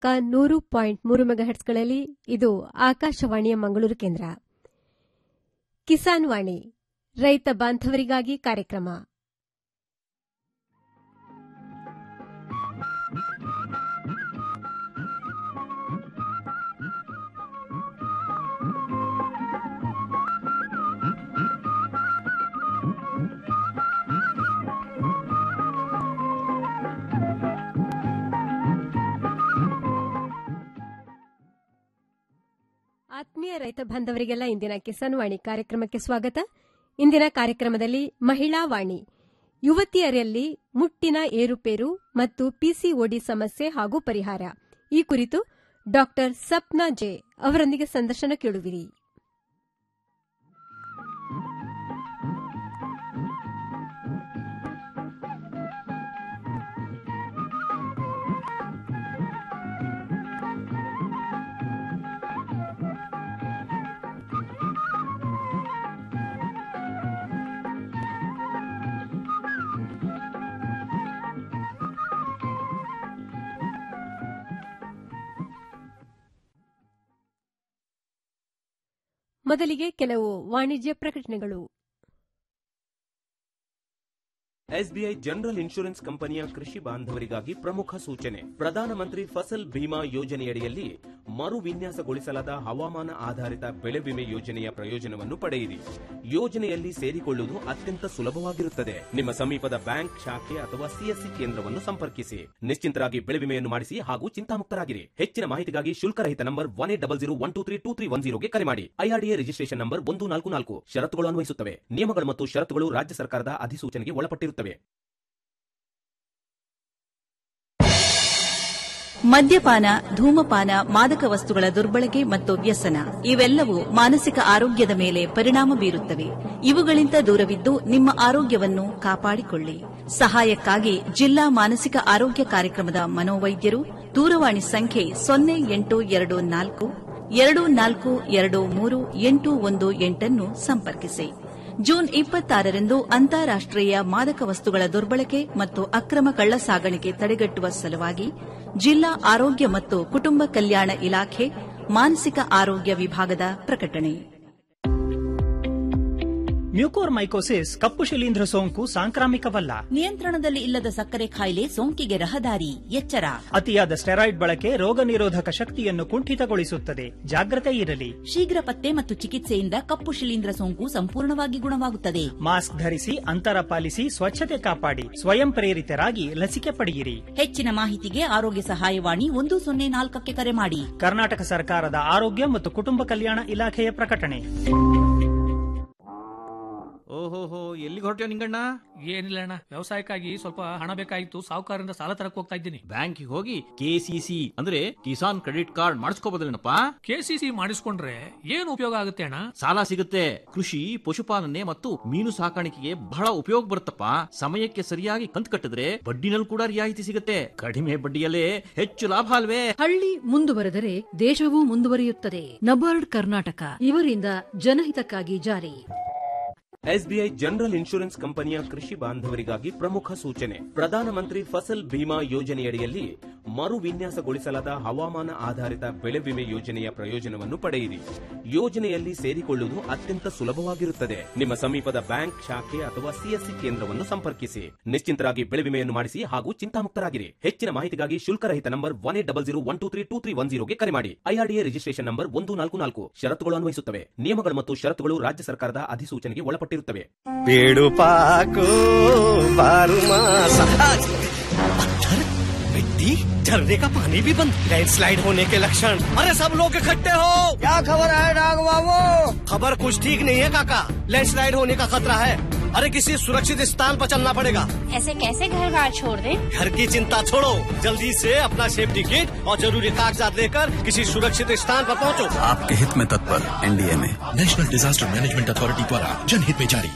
ಕಂಪನಾಂಕ ನೂರು ಪಾಯಿಂಟ್ ಮೂರು ಮೆಗಾಹೆಟ್ಸ್ಗಳಲ್ಲಿ ಇದು ಆಕಾಶವಾಣಿಯ ಮಂಗಳೂರು ಕೇಂದ್ರ ಕಿಸಾನ್ ವಾಣಿ ರೈತ ಬಾಂಧವರಿಗಾಗಿ ಕಾರ್ಯಕ್ರಮ ಆತ್ಮೀಯ ರೈತ ಬಾಂಧವರಿಗೆಲ್ಲ ಇಂದಿನ ಕಿಸಾನ್ ವಾಣಿ ಕಾರ್ಯಕ್ರಮಕ್ಕೆ ಸ್ವಾಗತ ಇಂದಿನ ಕಾರ್ಯಕ್ರಮದಲ್ಲಿ ಮಹಿಳಾ ವಾಣಿ ಯುವತಿಯರಲ್ಲಿ ಮುಟ್ಟಿನ ಏರುಪೇರು ಮತ್ತು ಪಿಸಿಒಡಿ ಸಮಸ್ಯೆ ಹಾಗೂ ಪರಿಹಾರ ಈ ಕುರಿತು ಡಾಕ್ಟರ್ ಸಪ್ನಾ ಜೆ ಅವರೊಂದಿಗೆ ಸಂದರ್ಶನ ಕೇಳುವಿರಿ ಮೊದಲಿಗೆ ಕೆಲವು ವಾಣಿಜ್ಯ ಪ್ರಕಟಣೆಗಳು ಎಸ್ಬಿಐ ಜನರಲ್ ಇನ್ಶೂರೆನ್ಸ್ ಕಂಪನಿಯ ಕೃಷಿ ಬಾಂಧವರಿಗಾಗಿ ಪ್ರಮುಖ ಸೂಚನೆ ಪ್ರಧಾನಮಂತ್ರಿ ಫಸಲ್ ಭೀಮಾ ಯೋಜನೆಯಡಿಯಲ್ಲಿ ಮರು ವಿನ್ಯಾಸಗೊಳಿಸಲಾದ ಹವಾಮಾನ ಆಧಾರಿತ ಬೆಳೆ ವಿಮೆ ಯೋಜನೆಯ ಪ್ರಯೋಜನವನ್ನು ಪಡೆಯಿರಿ ಯೋಜನೆಯಲ್ಲಿ ಸೇರಿಕೊಳ್ಳುವುದು ಅತ್ಯಂತ ಸುಲಭವಾಗಿರುತ್ತದೆ ನಿಮ್ಮ ಸಮೀಪದ ಬ್ಯಾಂಕ್ ಶಾಖೆ ಅಥವಾ ಸಿಎಸ್ಸಿ ಕೇಂದ್ರವನ್ನು ಸಂಪರ್ಕಿಸಿ ನಿಶ್ಚಿಂತರಾಗಿ ಬೆಳೆ ವಿಮೆಯನ್ನು ಮಾಡಿಸಿ ಹಾಗೂ ಚಿಂತಾಮುಕ್ತರಾಗಿರಿ ಹೆಚ್ಚಿನ ಮಾಹಿತಿಗಾಗಿ ಶುಲ್ಕರಹಿತ number one eight double zero one two three two three one ಜೀರೋಗೆ ಕರೆ ಮಾಡಿ ಐಆರ್ಡಿಎ ರಿಜಿಸ್ಟ್ರೇಷನ್ ನಂಬರ್ ಒಂದು ನಾಲ್ಕು ನಾಲ್ಕು ಷರತ್ತುಗಳು ಅನ್ವಯಿಸುತ್ತವೆ ನಿಯಮಗಳು ಮತ್ತು ಷರತ್ತುಗಳು ರಾಜ್ಯ ಸರ್ಕಾರದ ಅಧಿಸೂಚನೆಗೆ ಒಳಪಟ್ಟಿರುತ್ತವೆ ಮದ್ಯಪಾನ ಧೂಮಪಾನ ಮಾದಕ ವಸ್ತುಗಳ ದುರ್ಬಳಕೆ ಮತ್ತು ವ್ಯಸನ ಇವೆಲ್ಲವೂ ಮಾನಸಿಕ ಆರೋಗ್ಯದ ಮೇಲೆ ಪರಿಣಾಮ ಬೀರುತ್ತವೆ ಇವುಗಳಿಂದ ದೂರವಿದ್ದು ನಿಮ್ಮ ಆರೋಗ್ಯವನ್ನು ಕಾಪಾಡಿಕೊಳ್ಳಿ ಸಹಾಯಕ್ಕಾಗಿ ಜಿಲ್ಲಾ ಮಾನಸಿಕ ಆರೋಗ್ಯ ಕಾರ್ಯಕ್ರಮದ ಮನೋವೈದ್ಯರು ದೂರವಾಣಿ ಸಂಖ್ಯೆ ಸೊನ್ನೆ ಎಂಟು ಎರಡು ನಾಲ್ಕು ಎರಡು ನಾಲ್ಕು ಎರಡು ಮೂರು ಎಂಟು ಒಂದು ಎಂಟನ್ನು ಸಂಪರ್ಕಿಸಿ ಜೂನ್ ಇಪ್ಪತ್ತಾರರಂದು ಅಂತಾರಾಷ್ಟೀಯ ಮಾದಕ ವಸ್ತುಗಳ ದುರ್ಬಳಕೆ ಮತ್ತು ಅಕ್ರಮ ಕಳ್ಳಸಾಗಣಿಕೆ ತಡೆಗಟ್ಟುವ ಸಲುವಾಗಿ ಜಿಲ್ಲಾ ಆರೋಗ್ಯ ಮತ್ತು ಕುಟುಂಬ ಕಲ್ಯಾಣ ಇಲಾಖೆ ಮಾನಸಿಕ ಆರೋಗ್ಯ ವಿಭಾಗದ ಪ್ರಕಟಣೆ ಮ್ಯೂಕೋರ್ಮೈಕೋಸಿಸ್ ಕಪ್ಪು ಶಿಲೀಂಧ್ರ ಸೋಂಕು ಸಾಂಕ್ರಾಮಿಕವಲ್ಲ ನಿಯಂತ್ರಣದಲ್ಲಿ ಇಲ್ಲದ ಸಕ್ಕರೆ ಕಾಯಿಲೆ ಸೋಂಕಿಗೆ ರಹದಾರಿ ಎಚ್ಚರ ಅತಿಯಾದ ಸ್ಟೆರಾಯ್ಡ್ ಬಳಕೆ ರೋಗ ನಿರೋಧಕ ಶಕ್ತಿಯನ್ನು ಕುಂಠಿತಗೊಳಿಸುತ್ತದೆ ಜಾಗ್ರತೆ ಇರಲಿ ಶೀಘ್ರ ಪತ್ತೆ ಮತ್ತು ಚಿಕಿತ್ಸೆಯಿಂದ ಕಪ್ಪು ಶಿಲೀಂಧ್ರ ಸೋಂಕು ಸಂಪೂರ್ಣವಾಗಿ ಗುಣವಾಗುತ್ತದೆ ಮಾಸ್ಕ್ ಧರಿಸಿ ಅಂತರ ಪಾಲಿಸಿ ಸ್ವಚ್ಛತೆ ಕಾಪಾಡಿ ಸ್ವಯಂ ಪ್ರೇರಿತರಾಗಿ ಲಸಿಕೆ ಪಡೆಯಿರಿ ಹೆಚ್ಚಿನ ಮಾಹಿತಿಗೆ ಆರೋಗ್ಯ ಸಹಾಯವಾಣಿ ಒಂದು ಸೊನ್ನೆ ನಾಲ್ಕಕ್ಕೆ ಕರೆ ಮಾಡಿ ಕರ್ನಾಟಕ ಸರ್ಕಾರದ ಆರೋಗ್ಯ ಮತ್ತು ಕುಟುಂಬ ಕಲ್ಯಾಣ ಇಲಾಖೆಯ ಪ್ರಕಟಣೆ ಓಹೋಹೋ ಎಲ್ಲಿಗೆ ಹೊರಟ್ಯೋ ನಿಂಗಣ್ಣ ಏನಿಲ್ಲ ಅಣ್ಣ ವ್ಯವಸಾಯಕ್ಕಾಗಿ ಸ್ವಲ್ಪ ಹಣ ಬೇಕಾಗಿತ್ತು ಸಾಹುಕಾರರಿಂದ ಸಾಲ ತರಕ್ ಹೋಗ್ತಾ ಇದ್ದೀನಿ ಬ್ಯಾಂಕಿಗೆ ಹೋಗಿ ಕೆಸಿಸಿ ಅಂದ್ರೆ ಕಿಸಾನ್ ಕ್ರೆಡಿಟ್ ಕಾರ್ಡ್ ಮಾಡಿಸ್ಕೋಬೋದಲ್ಲೇನಪ್ಪ ಕೆಸಿಸಿ ಮಾಡಿಸ್ಕೊಂಡ್ರೆ ಏನು ಉಪಯೋಗ ಆಗುತ್ತೆ ಅಣ್ಣ ಸಾಲ ಸಿಗುತ್ತೆ ಕೃಷಿ ಪಶುಪಾಲನೆ ಮತ್ತು ಮೀನು ಸಾಕಾಣಿಕೆಗೆ ಬಹಳ ಉಪಯೋಗ ಬರುತ್ತಪ್ಪ ಸಮಯಕ್ಕೆ ಸರಿಯಾಗಿ ಕಂತು ಕಟ್ಟಿದ್ರೆ ಬಡ್ಡಿನಲ್ಲಿ ಕೂಡ ರಿಯಾಯಿತಿ ಸಿಗುತ್ತೆ ಕಡಿಮೆ ಬಡ್ಡಿಯಲ್ಲೇ ಹೆಚ್ಚು ಲಾಭ ಅಲ್ವೇ ಹಳ್ಳಿ ಮುಂದುವರೆದರೆ ದೇಶವೂ ಮುಂದುವರಿಯುತ್ತದೆ ನಬಾರ್ಡ್ ಕರ್ನಾಟಕ ಇವರಿಂದ ಜನಹಿತಕ್ಕಾಗಿ ಜಾರಿ ಎಸ್ಬಿಐ ಜನರಲ್ ಇನ್ಶೂರೆನ್ಸ್ ಕಂಪನಿಯ ಕೃಷಿ ಬಾಂಧವರಿಗಾಗಿ ಪ್ರಮುಖ ಸೂಚನೆ ಪ್ರಧಾನಮಂತ್ರಿ ಫಸಲ್ ಭೀಮಾ ಯೋಜನೆಯಡಿಯಲ್ಲಿ ಮರು ವಿನ್ಯಾಸಗೊಳಿಸಲಾದ ಹವಾಮಾನ ಆಧಾರಿತ ಬೆಳೆ ವಿಮೆ ಯೋಜನೆಯ ಪ್ರಯೋಜನವನ್ನು ಪಡೆಯಿರಿ ಯೋಜನೆಯಲ್ಲಿ ಸೇರಿಕೊಳ್ಳುವುದು ಅತ್ಯಂತ ಸುಲಭವಾಗಿರುತ್ತದೆ ನಿಮ್ಮ ಸಮೀಪದ ಬ್ಯಾಂಕ್ ಶಾಖೆ ಅಥವಾ ಸಿಎಸ್ಸಿ ಕೇಂದ್ರವನ್ನು ಸಂಪರ್ಕಿಸಿ ನಿಶ್ಚಿಂತರಾಗಿ ಬೆಳೆ ವಿಮೆಯನ್ನು ಮಾಡಿಸಿ ಹಾಗೂ ಚಿಂತಾಮುಕ್ತರಾಗಿರಿ ಹೆಚ್ಚಿನ ಮಾಹಿತಿಗಾಗಿ ಶುಲ್ಕರಹಿತ number one eight double zero one two three two three one ಜೀರೋಗೆ ಕರೆ ಮಾಡಿ ಐಆರ್ಡಿಎ ರಿಜಿಸ್ಟ್ರೇಷನ್ ನಂಬರ್ ಒಂದು ನಾಲ್ಕು ನಾಲ್ಕು ಷರತ್ತುಗಳು ಅನ್ವಯಿಸುತ್ತವೆ ನಿಯಮಗಳು ಮತ್ತು ಷರತ್ತುಗಳು ರಾಜ್ಯ ಸರ್ಕಾರದ ಅಧಿಸೂಚನೆಗೆ ಒಳಪಟ್ಟಿರುತ್ತವೆ पेड़ पाको बारू मासा पत्थर मिट्टी झरने का पानी भी बंद लैंडस्लाइड होने के लक्षण अरे सब लोग इकट्ठे हो क्या खबर है डाग बाबू खबर कुछ ठीक नहीं है काका लैंडस्लाइड होने का खतरा है अरे किसी सुरक्षित स्थान पर चलना पड़ेगा ऐसे कैसे घर बार छोड़ दें? घर की चिंता छोड़ो जल्दी से अपना सेफ्टी किट और जरूरी कागजात लेकर किसी सुरक्षित स्थान पर पहुंचो आपके हित में तत्पर एनडीए में नेशनल डिजास्टर मैनेजमेंट अथॉरिटी द्वारा जनहित में जारी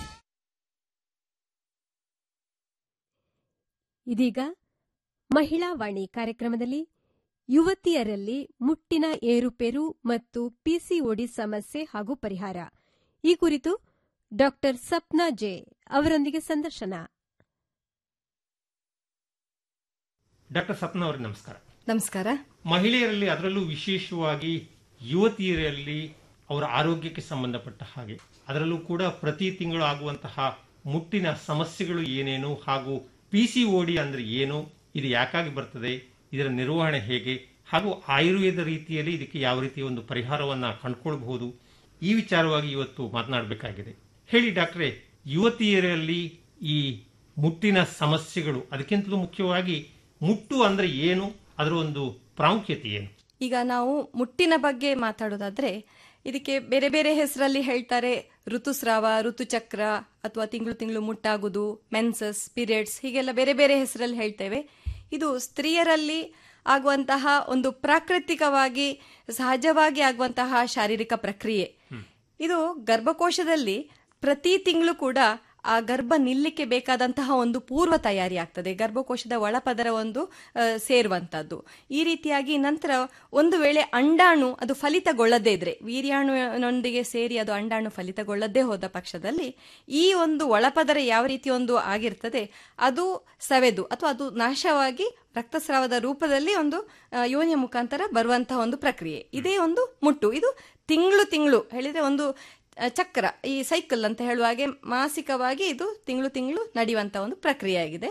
ಇದೀಗ ಮಹಿಳಾ ವಾಣಿ ಕಾರ್ಯಕ್ರಮದಲ್ಲಿ ಯುವತಿಯರಲ್ಲಿ ಮುಟ್ಟಿನ ಏರುಪೇರು ಮತ್ತು ಪಿಸಿಒಡಿ ಸಮಸ್ಯೆ ಹಾಗೂ ಪರಿಹಾರ ಈ ಕುರಿತು ಡಾಕ್ಟರ್ ಸಪ್ನಾ ಜೆ ಅವರೊಂದಿಗೆ ಸಂದರ್ಶನ ಡಾಕ್ಟರ್ ಸಪ್ನ ಅವ್ರಿಗೆ ನಮಸ್ಕಾರ ನಮಸ್ಕಾರ ಮಹಿಳೆಯರಲ್ಲಿ ಅದರಲ್ಲೂ ವಿಶೇಷವಾಗಿ ಯುವತಿಯರಲ್ಲಿ ಅವರ ಆರೋಗ್ಯಕ್ಕೆ ಸಂಬಂಧಪಟ್ಟ ಹಾಗೆ ಅದರಲ್ಲೂ ಕೂಡ ಪ್ರತಿ ತಿಂಗಳು ಆಗುವಂತಹ ಮುಟ್ಟಿನ ಸಮಸ್ಯೆಗಳು ಏನೇನು ಹಾಗೂ ಪಿ ಸಿ ಓಡಿ ಅಂದ್ರೆ ಏನು ಇದು ಯಾಕಾಗಿ ಬರ್ತದೆ ಇದರ ನಿರ್ವಹಣೆ ಹೇಗೆ ಹಾಗೂ ಆಯುರ್ವೇದ ರೀತಿಯಲ್ಲಿ ಇದಕ್ಕೆ ಯಾವ ರೀತಿಯ ಒಂದು ಪರಿಹಾರವನ್ನ ಕಂಡುಕೊಳ್ಬಹುದು ಈ ವಿಚಾರವಾಗಿ ಇವತ್ತು ಮಾತನಾಡಬೇಕಾಗಿದೆ ಹೇಳಿ ಡಾಕ್ಟ್ರೆ ಯುವತಿಯರಲ್ಲಿ ಈ ಮುಟ್ಟಿನ ಸಮಸ್ಯೆಗಳು ಅದಕ್ಕಿಂತಲೂ ಮುಖ್ಯವಾಗಿ ಮುಟ್ಟು ಅಂದ್ರೆ ಏನು ಅದರ ಒಂದು ಪ್ರಾಮುಖ್ಯತೆ ಏನು ಈಗ ನಾವು ಮುಟ್ಟಿನ ಬಗ್ಗೆ ಮಾತಾಡೋದಾದ್ರೆ ಇದಕ್ಕೆ ಬೇರೆ ಬೇರೆ ಹೆಸರಲ್ಲಿ ಹೇಳ್ತಾರೆ ಋತುಸ್ರಾವ ಋತುಚಕ್ರ ಅಥವಾ ತಿಂಗಳು ತಿಂಗಳು ಮುಟ್ಟಾಗುದು ಮೆನ್ಸಸ್ ಪೀರಿಯಡ್ಸ್ ಹೀಗೆಲ್ಲ ಬೇರೆ ಬೇರೆ ಹೆಸರಲ್ಲಿ ಹೇಳ್ತೇವೆ ಇದು ಸ್ತ್ರೀಯರಲ್ಲಿ ಆಗುವಂತಹ ಒಂದು ಪ್ರಾಕೃತಿಕವಾಗಿ ಸಹಜವಾಗಿ ಆಗುವಂತಹ ಶಾರೀರಿಕ ಪ್ರಕ್ರಿಯೆ ಇದು ಗರ್ಭಕೋಶದಲ್ಲಿ ಪ್ರತಿ ತಿಂಗಳು ಕೂಡ ಆ ಗರ್ಭ ನಿಲ್ಲಿಕ್ಕೆ ಬೇಕಾದಂತಹ ಒಂದು ಪೂರ್ವ ತಯಾರಿ ಆಗ್ತದೆ ಗರ್ಭಕೋಶದ ಒಳಪದರ ಒಂದು ಆ, ಸೇರುವಂತದ್ದು ಈ ರೀತಿಯಾಗಿ ನಂತರ ಒಂದು ವೇಳೆ ಅಂಡಾಣು ಅದು ಫಲಿತಗೊಳ್ಳದೇ ಇದ್ರೆ ವೀರ್ಯಾಣುನೊಂದಿಗೆ ಸೇರಿ ಅದು ಅಂಡಾಣು ಫಲಿತಗೊಳ್ಳದೇ ಹೋದ ಪಕ್ಷದಲ್ಲಿ ಈ ಒಂದು ಒಳಪದರ ಯಾವ ರೀತಿ ಒಂದು ಆಗಿರ್ತದೆ ಅದು ಸವೆದು ಅಥವಾ ಅದು ನಾಶವಾಗಿ ರಕ್ತಸ್ರಾವದ ರೂಪದಲ್ಲಿ ಒಂದು ಆ, ಯೋನಿಯ ಮುಖಾಂತರ ಬರುವಂತಹ ಒಂದು ಪ್ರಕ್ರಿಯೆ ಇದೇ ಒಂದು ಮುಟ್ಟು ಇದು ತಿಂಗಳು ತಿಂಗಳು ಹೇಳಿದ್ರೆ ಒಂದು ಆ, ಚಕ್ರ ಈ ಸೈಕಲ್ ಅಂತ ಹೇಳುವ ಹಾಗೆ ಮಾಸಿಕವಾಗಿ ಇದು ತಿಂಗಳು ತಿಂಗಳು ನಡೆಯುವಂತಹ ಒಂದು ಪ್ರಕ್ರಿಯೆ ಆಗಿದೆ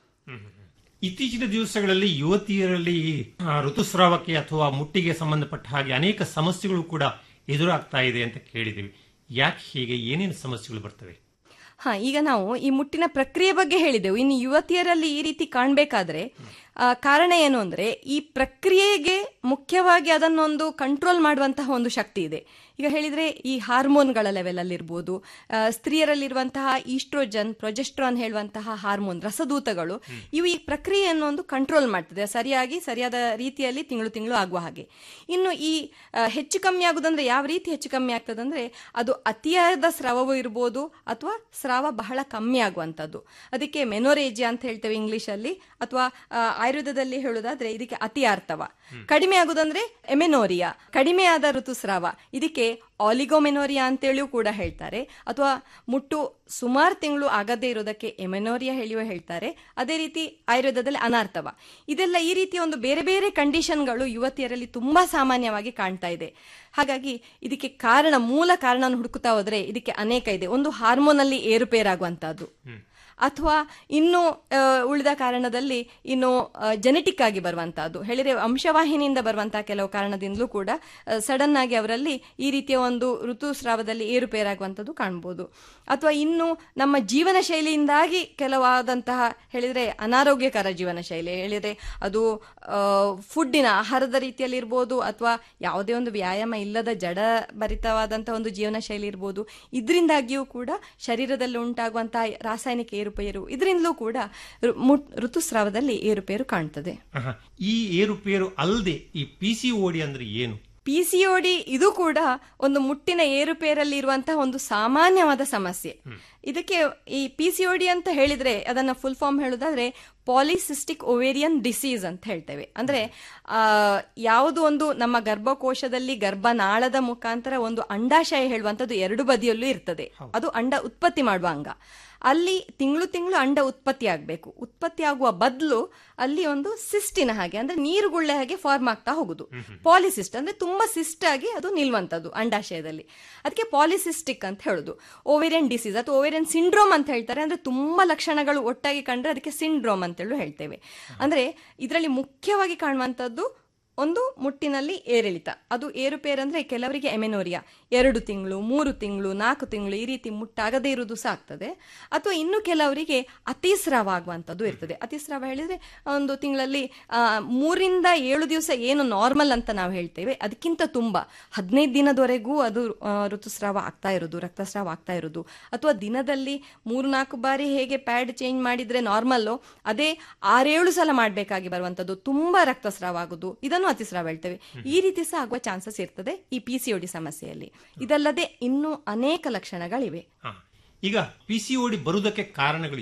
ಇತ್ತೀಚಿನ ದಿವಸಗಳಲ್ಲಿ ಯುವತಿಯರಲ್ಲಿ ಈ, ಆ, ಋತುಸ್ರಾವಕ್ಕೆ ಅಥವಾ ಮುಟ್ಟಿಗೆ ಸಂಬಂಧಪಟ್ಟ ಹಾಗೆ ಅನೇಕ ಸಮಸ್ಯೆಗಳು ಕೂಡ ಎದುರಾಗ್ತಾ ಇದೆ ಅಂತ ಕೇಳಿದ್ದೀವಿ ಯಾಕೆ ಹೀಗೆ ಏನೇನು ಸಮಸ್ಯೆಗಳು ಬರ್ತವೆ ಹಾ ಈಗ ನಾವು ಈ ಮುಟ್ಟಿನ ಪ್ರಕ್ರಿಯೆ ಬಗ್ಗೆ ಹೇಳಿದೆವು ಇನ್ನು ಯುವತಿಯರಲ್ಲಿ ಈ ರೀತಿ ಕಾಣಬೇಕಾದ್ರೆ ಆ, ಕಾರಣ ಏನು ಅಂದ್ರೆ ಈ ಪ್ರಕ್ರಿಯೆಗೆ ಮುಖ್ಯವಾಗಿ ಅದನ್ನೊಂದು ಕಂಟ್ರೋಲ್ ಮಾಡುವಂತಹ ಒಂದು ಶಕ್ತಿ ಇದೆ ಈಗ ಹೇಳಿದ್ರೆ ಈ ಹಾರ್ಮೋನ್ಗಳ ಲೆವೆಲ್ ಅಲ್ಲಿ ಇರ್ಬೋದು ಆ, ಸ್ತ್ರೀಯರಲ್ಲಿರುವಂತಹ ಈಸ್ಟ್ರೋಜನ್ ಪ್ರೊಜೆಸ್ಟ್ರಾನ್ ಹೇಳುವಂತಹ ಹಾರ್ಮೋನ್ ರಸದೂತಗಳು ಇವು ಈ ಪ್ರಕ್ರಿಯೆಯನ್ನು ಒಂದು ಕಂಟ್ರೋಲ್ ಮಾಡ್ತದೆ ಸರಿಯಾಗಿ ಸರಿಯಾದ ರೀತಿಯಲ್ಲಿ ತಿಂಗಳು ತಿಂಗಳು ಆಗುವ ಹಾಗೆ ಇನ್ನು ಈ ಆ, ಹೆಚ್ಚು ಕಮ್ಮಿ ಆಗುದಂದ್ರೆ ಯಾವ ರೀತಿ ಹೆಚ್ಚು ಕಮ್ಮಿ ಆಗ್ತದಂದ್ರೆ ಅದು ಅತಿಯಾದ ಸ್ರಾವವು ಇರ್ಬೋದು ಅಥವಾ ಸ್ರಾವ ಬಹಳ ಕಮ್ಮಿ ಆಗುವಂಥದ್ದು ಅದಕ್ಕೆ ಮೆನೋರೇಜಿಯಾ ಅಂತ ಹೇಳ್ತೇವೆ ಇಂಗ್ಲಿಷ್ ಅಲ್ಲಿ ಅಥವಾ ಆ, ಆಯುರ್ವೇದದಲ್ಲಿ ಹೇಳುದಾದ್ರೆ ಇದಕ್ಕೆ ಅತಿಯಾರ್ತವ ಕಡಿಮೆ ಆಗುದಂದ್ರೆ ಎಮೆನೋರಿಯಾ ಕಡಿಮೆ ಆದ ಋತುಸ್ರಾವ ಇದಕ್ಕೆ ಆಲಿಗೋಮೆನೋರಿಯಾ ಅಂತೇಳಿಯೂ ಕೂಡ ಹೇಳ್ತಾರೆ ಅಥವಾ ಮುಟ್ಟು ಸುಮಾರು ತಿಂಗಳು ಆಗದೇ ಇರೋದಕ್ಕೆ ಎಮೆನೋರಿಯಾ ಹೇಳಿಯೂ ಹೇಳ್ತಾರೆ ಅದೇ ರೀತಿ ಆಯುರ್ವೇದದಲ್ಲಿ ಅನಾರ್ಥವ ಇದೆಲ್ಲ ಈ ರೀತಿಯ ಒಂದು ಬೇರೆ ಬೇರೆ ಕಂಡೀಷನ್ಗಳು ಯುವತಿಯರಲ್ಲಿ ತುಂಬಾ ಸಾಮಾನ್ಯವಾಗಿ ಕಾಣ್ತಾ ಇದೆ ಹಾಗಾಗಿ ಇದಕ್ಕೆ ಕಾರಣ ಮೂಲ ಕಾರಣವನ್ನು ಹುಡುಕುತ್ತಾ ಹೋದ್ರೆ ಇದಕ್ಕೆ ಅನೇಕ ಇದೆ ಒಂದು ಹಾರ್ಮೋನಲ್ಲಿ ಏರುಪೇರಾಗುವಂತಹದ್ದು ಅಥವಾ ಇನ್ನು ಆ, ಉಳಿದ ಕಾರಣದಲ್ಲಿ ಇನ್ನು ಜೆನೆಟಿಕ್ ಆಗಿ ಬರುವಂತಹದ್ದು ಹೇಳಿದ್ರೆ ವಂಶವಾಹಿನಿಯಿಂದ ಬರುವಂತಹ ಕೆಲವು ಕಾರಣದಿಂದಲೂ ಕೂಡ ಸಡನ್ ಆಗಿ ಅವರಲ್ಲಿ ಈ ರೀತಿಯ ಒಂದು ಋತುಸ್ರಾವದಲ್ಲಿ ಏರುಪೇರಾಗುವಂಥದ್ದು ಕಾಣ್ಬೋದು ಅಥವಾ ಇನ್ನು ನಮ್ಮ ಜೀವನ ಶೈಲಿಯಿಂದಾಗಿ ಕೆಲವಾದಂತಹ ಹೇಳಿದ್ರೆ ಅನಾರೋಗ್ಯಕರ ಜೀವನ ಶೈಲಿ ಹೇಳಿದ್ರೆ ಅದು ಆ, ಫುಡ್ಡಿನ ಆಹಾರದ ರೀತಿಯಲ್ಲಿ ಇರ್ಬೋದು ಅಥವಾ ಯಾವುದೇ ಒಂದು ವ್ಯಾಯಾಮ ಇಲ್ಲದ ಜಡ ಭರಿತವಾದಂತಹ ಒಂದು ಜೀವನ ಶೈಲಿ ಇರ್ಬೋದು ಇದರಿಂದಾಗಿಯೂ ಕೂಡ ಶರೀರದಲ್ಲಿ ಉಂಟಾಗುವಂತಹ ರಾಸಾಯನಿಕ ಏರುಪೇರು ಇದರಿಂದಲೂ ಕೂಡ ಋ- ಮುಟ್- ಋತುಸ್ರಾವದಲ್ಲಿ ಏರುಪೇರು ಕಾಣ್ತದೆ ಆಹಾ. ಈ ಏರುಪೇರು ಅಲ್ಲದೆ ಈ ಪಿ ಸಿ ಓಡಿ ಅಂದ್ರೆ ಏನು ಪಿ ಸಿ ಡಿ ಇದು ಕೂಡ ಒಂದು ಮುಟ್ಟಿನ ಏರುಪೇರಲ್ಲಿ ಇರುವಂತಹ ಒಂದು ಸಾಮಾನ್ಯವಾದ ಸಮಸ್ಯೆ ಇದಕ್ಕೆ ಈ ಪಿ ಸಿ ಡಿ ಅಂತ ಹೇಳಿದ್ರೆ ಅದನ್ನ ಫುಲ್ ಫಾರ್ಮ್ ಹೇಳುದಾದ್ರೆ ಪಾಲಿಸಿಸ್ಟಿಕ್ ಒವೇರಿಯನ್ ಡಿಸೀಸ್ ಅಂತ ಹೇಳ್ತೇವೆ ಅಂದ್ರೆ ಆ, ಯಾವುದು ಒಂದು ನಮ್ಮ ಗರ್ಭಕೋಶದಲ್ಲಿ ಗರ್ಭನಾಳದ ಮುಖಾಂತರ ಒಂದು ಅಂಡಾಶಯ ಹೇಳುವಂತದ್ದು ಎರಡು ಬದಿಯಲ್ಲೂ ಇರ್ತದೆ ಅದು ಅಂಡ ಉತ್ಪತ್ತಿ ಮಾಡುವ ಅಂಗ ಅಲ್ಲಿ ತಿಂಗಳು ತಿಂಗಳು ಅಂಡ ಉತ್ಪತ್ತಿ ಆಗಬೇಕು ಉತ್ಪತ್ತಿ ಆಗುವ ಬದಲು ಅಲ್ಲಿ ಒಂದು ಸಿಸ್ಟಿನ ಹಾಗೆ ಅಂದ್ರೆ ನೀರುಗುಳ್ಳೆ ಹಾಗೆ ಫಾರ್ಮ್ ಆಗ್ತಾ ಹೋಗುದು ಪಾಲಿಸಿಸ್ಟ್ ಅಂದ್ರೆ ತುಂಬಾ ಸಿಸ್ಟ್ ಆಗಿ ಅದು ನಿಲ್ವಂತದ್ದು ಅಂಡಾಶಯದಲ್ಲಿ ಅದಕ್ಕೆ ಪಾಲಿಸಿಸ್ಟಿಕ್ ಅಂತ ಹೇಳುದು ಓವೇರಿಯನ್ ಡಿಸೀಸ್ ಅಥವಾ ಓವೇರಿಯನ್ ಸಿಂಡ್ರೋಮ್ ಅಂತ ಹೇಳ್ತಾರೆ ಅಂದ್ರೆ ತುಂಬಾ ಲಕ್ಷಣಗಳು ಒಟ್ಟಾಗಿ ಕಂಡ್ರೆ ಅದಕ್ಕೆ ಸಿಂಡ್ರೋಮ್ ಅಂತೇಳಿ ಹೇಳ್ತೇವೆ ಅಂದ್ರೆ ಇದರಲ್ಲಿ ಮುಖ್ಯವಾಗಿ ಕಾಣುವಂತದ್ದು ಒಂದು ಮುಟ್ಟಿನಲ್ಲಿ ಏರಿಳಿತ ಅದು ಏರುಪೇರು ಅಂದ್ರೆ ಕೆಲವರಿಗೆ ಎಮೆನೋರಿಯಾ ಎರಡು ತಿಂಗಳು ಮೂರು ತಿಂಗಳು ನಾಲ್ಕು ತಿಂಗಳು ಈ ರೀತಿ ಮುಟ್ಟಾಗದೇ ಇರುವುದು ಸಹ ಆಗ್ತದೆ ಅಥವಾ ಇನ್ನು ಕೆಲವರಿಗೆ ಅತಿಸ್ರಾವ ಆಗುವಂಥದ್ದು ಇರ್ತದೆ ಅತಿಸ್ರಾವ ಹೇಳಿದ್ರೆ ಒಂದು ತಿಂಗಳಲ್ಲಿ ಆ, ಮೂರಿಂದ ಏಳು ದಿವಸ ಏನು ನಾರ್ಮಲ್ ಅಂತ ನಾವು ಹೇಳ್ತೇವೆ ಅದಕ್ಕಿಂತ ತುಂಬಾ ಹದಿನೈದು ದಿನದವರೆಗೂ ಅದು ಆ, ಋತುಸ್ರಾವ ಆಗ್ತಾ ಇರೋದು ರಕ್ತಸ್ರಾವ ಆಗ್ತಾ ಇರೋದು ಅಥವಾ ದಿನದಲ್ಲಿ ಮೂರು ನಾಲ್ಕು ಬಾರಿ ಹೇಗೆ ಪ್ಯಾಡ್ ಚೇಂಜ್ ಮಾಡಿದ್ರೆ ನಾರ್ಮಲ್ಲು ಅದೇ ಆರೇಳು ಸಲ ಮಾಡಬೇಕಾಗಿ ಬರುವಂತದ್ದು ತುಂಬಾ ರಕ್ತಸ್ರಾವ ಆಗುದು ಇದನ್ನು ಅತಿಸ್ರಾವ ಹೇಳ್ತೇವೆ ಈ ರೀತಿ ಸಹ ಆಗುವ ಚಾನ್ಸಸ್ ಇರ್ತದೆ ಈ ಪಿ ಸಿ ಸಮಸ್ಯೆಯಲ್ಲಿ ಇದಲ್ಲದೆ ಇನ್ನೂ ಅನೇಕ ಲಕ್ಷಣಗಳಿವೆ ಹಾ. ಈಗ ಪಿ ಸಿ ಓಡಿ ಬರುವುದಕ್ಕೆ ಕಾರಣಗಳು ಏನೇನು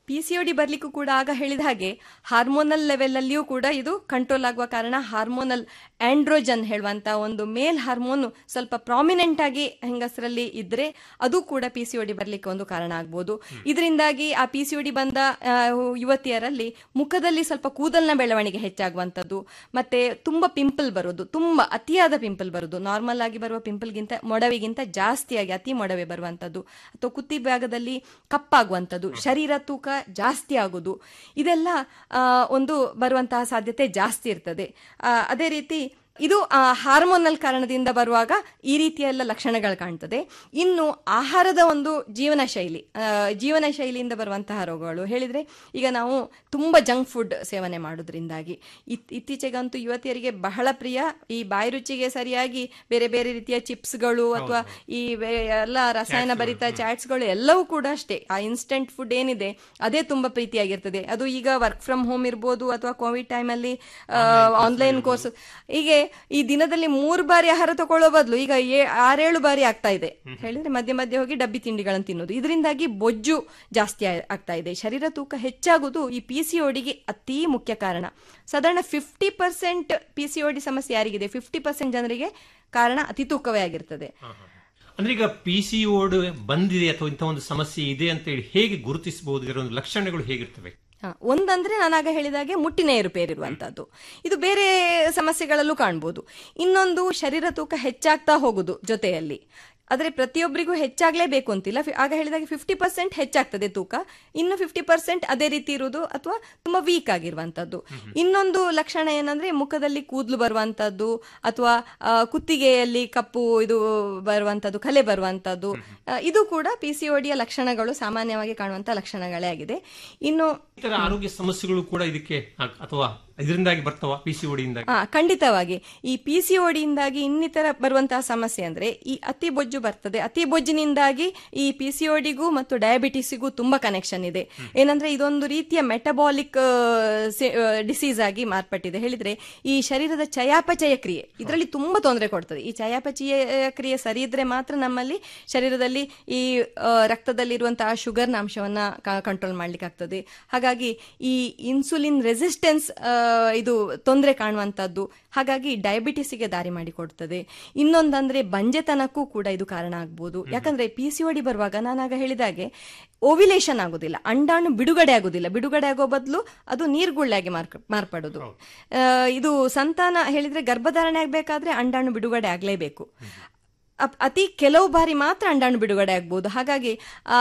ಪಿ ಸಿ ಡಿ ಬರ್ಲಿಕ್ಕೂ ಕೂಡ ಆಗ ಹೇಳಿದ ಹಾಗೆ ಹಾರ್ಮೋನಲ್ ಲೆವೆಲ್ ಅಲ್ಲಿಯೂ ಕೂಡ ಇದು ಕಂಟ್ರೋಲ್ ಆಗುವ ಕಾರಣ ಹಾರ್ಮೋನಲ್ ಆಂಡ್ರೋಜನ್ ಹೇಳುವಂತ ಒಂದು ಮೇಲ್ ಹಾರ್ಮೋನ್ ಸ್ವಲ್ಪ ಪ್ರಾಮಿನೆಂಟ್ ಆಗಿ ಹೆಂಗಸರಲ್ಲಿ ಇದ್ರೆ ಅದು ಕೂಡ ಪಿ ಸಿ ಡಿ ಬರ್ಲಿಕ್ಕೆ ಒಂದು ಕಾರಣ ಆಗ್ಬೋದು ಇದರಿಂದಾಗಿ ಆ ಪಿ ಸಿ ಡಿ ಬಂದ ಆ, ಯುವತಿಯರಲ್ಲಿ ಮುಖದಲ್ಲಿ ಸ್ವಲ್ಪ ಕೂದಲಿನ ಬೆಳವಣಿಗೆ ಹೆಚ್ಚಾಗುವಂಥದ್ದು ಮತ್ತೆ ತುಂಬಾ ಪಿಂಪಲ್ ಬರೋದು ತುಂಬಾ ಅತಿಯಾದ ಪಿಂಪಲ್ ಬರೋದು ನಾರ್ಮಲ್ ಆಗಿ ಬರುವ ಪಿಂಪಲ್ಗಿಂತ ಮೊಡವೆಗಿಂತ ಜಾಸ್ತಿಯಾಗಿ ಅತಿ ಮೊಡವೆ ಬರುವಂಥದ್ದು ಅಥವಾ ಕುತ್ತಿ ಭಾಗದಲ್ಲಿ ಕಪ್ಪಾಗುವಂಥದ್ದು ಶರೀರ ತೂಕ ಜಾಸ್ತಿ ಆಗೋದು ಇದೆಲ್ಲ ಆ, ಒಂದು ಬರುವಂತಹ ಸಾಧ್ಯತೆ ಜಾಸ್ತಿ ಇರ್ತದೆ ಆ, ಅದೇ ರೀತಿ ಇದು ಹಾರ್ಮೋನಲ್ ಕಾರಣದಿಂದ ಬರುವಾಗ ಈ ರೀತಿಯ ಎಲ್ಲ ಲಕ್ಷಣಗಳು ಕಾಣ್ತದೆ ಇನ್ನು ಆಹಾರದ ಒಂದು ಜೀವನ ಶೈಲಿ ಆ, ಜೀವನ ಶೈಲಿಯಿಂದ ಬರುವಂತಹ ರೋಗಗಳು ಹೇಳಿದ್ರೆ ಈಗ ನಾವು ತುಂಬಾ ಜಂಕ್ ಫುಡ್ ಸೇವನೆ ಮಾಡೋದ್ರಿಂದಾಗಿ ಇತ್- ಇತ್ತೀಚೆಗಂತೂ ಯುವತಿಯರಿಗೆ ಬಹಳ ಪ್ರಿಯ ಈ ಬಾಯಿ ರುಚಿಗೆ ಸರಿಯಾಗಿ ಬೇರೆ ಬೇರೆ ರೀತಿಯ ಚಿಪ್ಸ್ಗಳು ಅಥವಾ ಈ ವೇ- ಎಲ್ಲ ರಸಾಯನ ಭರಿತ ಚಾಟ್ಸ್ಗಳು ಎಲ್ಲವೂ ಕೂಡ ಅಷ್ಟೇ ಆ ಇನ್ಸ್ಟೆಂಟ್ ಫುಡ್ ಏನಿದೆ ಅದೇ ತುಂಬಾ ಪ್ರೀತಿಯಾಗಿರ್ತದೆ ಅದು ಈಗ ವರ್ಕ್ ಫ್ರಮ್ ಹೋಮ್ ಇರ್ಬೋದು ಅಥವಾ ಕೋವಿಡ್ ಟೈಮಲ್ಲಿ ಆನ್ಲೈನ್ ಕೋರ್ಸ್ ಹೀಗೆ ಈ ದಿನದಲ್ಲಿ ಮೂರು ಬಾರಿ ಆಹಾರ ತಗೊಳ್ಳೋ ಬದಲು ಈಗ ಏ- ಆರೇಳು ಬಾರಿ ಆಗ್ತಾ ಇದೆ ಹೇಳಿದ್ರೆ ಮಧ್ಯೆ ಮಧ್ಯೆ ಹೋಗಿ ಡಬ್ಬಿ ತಿಂಡಿಗಳನ್ನು ತಿನ್ನೋದು ಇದರಿಂದಾಗಿ ಬೊಜ್ಜು ಜಾಸ್ತಿ ಆ- ಆಗ್ತಾ ಇದೆ ಶರೀರ ತೂಕ ಹೆಚ್ಚಾಗುವುದು ಈ ಪಿ ಸಿ ಓಡಿಗೆ ಅತಿ ಮುಖ್ಯ ಕಾರಣ ಸಾಧಾರಣ fifty percent P C O D ಸಮಸ್ಯೆ ಯಾರಿಗಿದೆ ಫಿಫ್ಟಿ ಪರ್ಸೆಂಟ್ ಜನರಿಗೆ ಕಾರಣ ಅತಿ ತೂಕವೇ ಆಗಿರ್ತದೆ ಅಂದ್ರೆ ಈಗ ಪಿ ಸಿ ಓಡ್ ಬಂದಿದೆ ಅಥವಾ ಇಂಥ ಒಂದು ಸಮಸ್ಯೆ ಇದೆ ಅಂತ ಹೇಳಿ ಹೇಗೆ ಗುರುತಿಸಬಹುದು ಇದರ ಒಂದು ಲಕ್ಷಣಗಳು ಹೇಗಿರ್ತವೆ ಹ, ಒಂದಂದ್ರೆ ನಾನಾಗ ಹೇಳಿದಾಗೆ ಮುಟ್ಟಿನ ಏರುಪೇರಿರುವಂತದ್ದು ಇದು ಬೇರೆ ಸಮಸ್ಯೆಗಳಲ್ಲೂ ಕಾಣ್ಬೋದು ಇನ್ನೊಂದು ಶರೀರ ತೂಕ ಹೆಚ್ಚಾಗ್ತಾ ಹೋಗುದು ಜೊತೆಯಲ್ಲಿ ಆದ್ರೆ ಪ್ರತಿಯೊಬ್ಬರಿಗೂ ಹೆಚ್ಚಾಗ್ಲೇಬೇಕು ಅಂತಿಲ್ಲ ಫಿ- ಆಗ ಹೇಳಿದಾಗೆ ಫಿಫ್ಟಿ ಪರ್ಸೆಂಟ್ ಹೆಚ್ಚಾಗ್ತದೆ ತೂಕ ಇನ್ನು ಫಿಫ್ಟಿ ಪರ್ಸೆಂಟ್ ಅದೇ ರೀತಿ ಇರುವುದು ಅಥವಾ ತುಂಬಾ ವೀಕ್ ಆಗಿರುವಂತದ್ದು ಇನ್ನೊಂದು ಲಕ್ಷಣ ಏನಂದ್ರೆ ಮುಖದಲ್ಲಿ ಕೂದಲು ಬರುವಂತದ್ದು ಅಥವಾ ಆ, ಕುತ್ತಿಗೆಯಲ್ಲಿ ಕಪ್ಪು ಇದು ಬರುವಂತದ್ದು ಕಲೆ ಬರುವಂತದ್ದು ಆ, ಇದು ಕೂಡ ಪಿ ಸಿ ಡಿಯ ಲಕ್ಷಣಗಳು ಸಾಮಾನ್ಯವಾಗಿ ಕಾಣುವಂತ ಲಕ್ಷಣಗಳೇ ಆಗಿದೆ ಇನ್ನು ಇತರ ಆರೋಗ್ಯ ಸಮಸ್ಯೆಗಳು ಕೂಡ ಇದಕ್ಕೆ ಅ- ಅಥವಾ ಇದರಿಂದಾಗಿ ಬರ್ತಾವ ಪಿ ಸಿ ಓಡಿಯಿಂದಾಗಿ ಆ ಖಂಡಿತವಾಗಿ ಈ ಪಿ ಸಿ ಓಡಿಯಿಂದಾಗಿ ಇನ್ನಿತರ ಬರುವಂತಹ ಸಮಸ್ಯೆ ಅಂದ್ರೆ ಈ ಅತಿ ಬೊಜ್ಜು ಬರ್ತದೆ ಅತಿ ಬೊಜ್ಜಿನಿಂದಾಗಿ ಈ ಪಿ ಸಿ ಓಡಿಗೂ ಮತ್ತು ಡಯಾಬಿಟಿಸಿಗೂ ತುಂಬಾ ಕನೆಕ್ಷನ್ ಇದೆ ಏನಂದ್ರೆ ಇದೊಂದು ರೀತಿಯ ಮೆಟಬಾಲಿಕ್ ಡಿಸೀಸ್ ಆಗಿ ಮಾರ್ಪಟ್ಟಿದೆ ಹೇಳಿದ್ರೆ ಈ ಶರೀರದ ಚಯಾಪಚಯ ಕ್ರಿಯೆ ಇದರಲ್ಲಿ ತುಂಬಾ ತೊಂದರೆ ಕೊಡ್ತದೆ ಈ ಚಯಾಪಚಯ ಕ್ರಿಯೆ ಸರಿ ಇದ್ರೆ ಮಾತ್ರ ನಮ್ಮಲ್ಲಿ ಶರೀರದಲ್ಲಿ ಈ ಆ, ರಕ್ತದಲ್ಲಿರುವಂತಹ ಶುಗರ್ನ ಅಂಶವನ್ನ ಕಂಟ್ರೋಲ್ ಮಾಡ್ಲಿಕ್ಕೆ ಆಗ್ತದೆ ಹಾಗಾಗಿ ಈ ಇನ್ಸುಲಿನ್ ರೆಸಿಸ್ಟೆನ್ಸ್ ಇದು ತೊಂದರೆ ಕಾಣುವಂತದ್ದು ಹಾಗಾಗಿ ಡಯಾಬಿಟಿಸ್ಗೆ ದಾರಿ ಮಾಡಿಕೊಡ್ತದೆ ಇನ್ನೊಂದಂದ್ರೆ ಬಂಜೆತನಕ್ಕೂ ಕೂಡ ಇದು ಕಾರಣ ಆಗ್ಬೋದು ಯಾಕಂದ್ರೆ ಪಿ ಸಿ ಒಡಿ ಬರುವಾಗ ನಾನಾಗ ಹೇಳಿದಾಗೆ ಓವಿಲೇಷನ್ ಆಗುದಿಲ್ಲ ಅಂಡಾಣು ಬಿಡುಗಡೆ ಆಗುದಿಲ್ಲ ಬಿಡುಗಡೆ ಆಗೋ ಬದಲು ಅದು ನೀರ್ಗುಳ್ಳೆಯಾಗಿ ಮಾರ್ಕ ಮಾರ್ಪಡೋದು ಆ, ಇದು ಸಂತಾನ ಹೇಳಿದ್ರೆ ಗರ್ಭಧಾರಣೆ ಆಗ್ಬೇಕಾದ್ರೆ ಅಂಡಾಣು ಬಿಡುಗಡೆ ಆಗ್ಲೇಬೇಕು ಅಪ್- ಅತಿ ಕೆಲವು ಬಾರಿ ಮಾತ್ರ ಅಂಡಾಣು ಬಿಡುಗಡೆ ಆಗ್ಬೋದು ಹಾಗಾಗಿ ಆ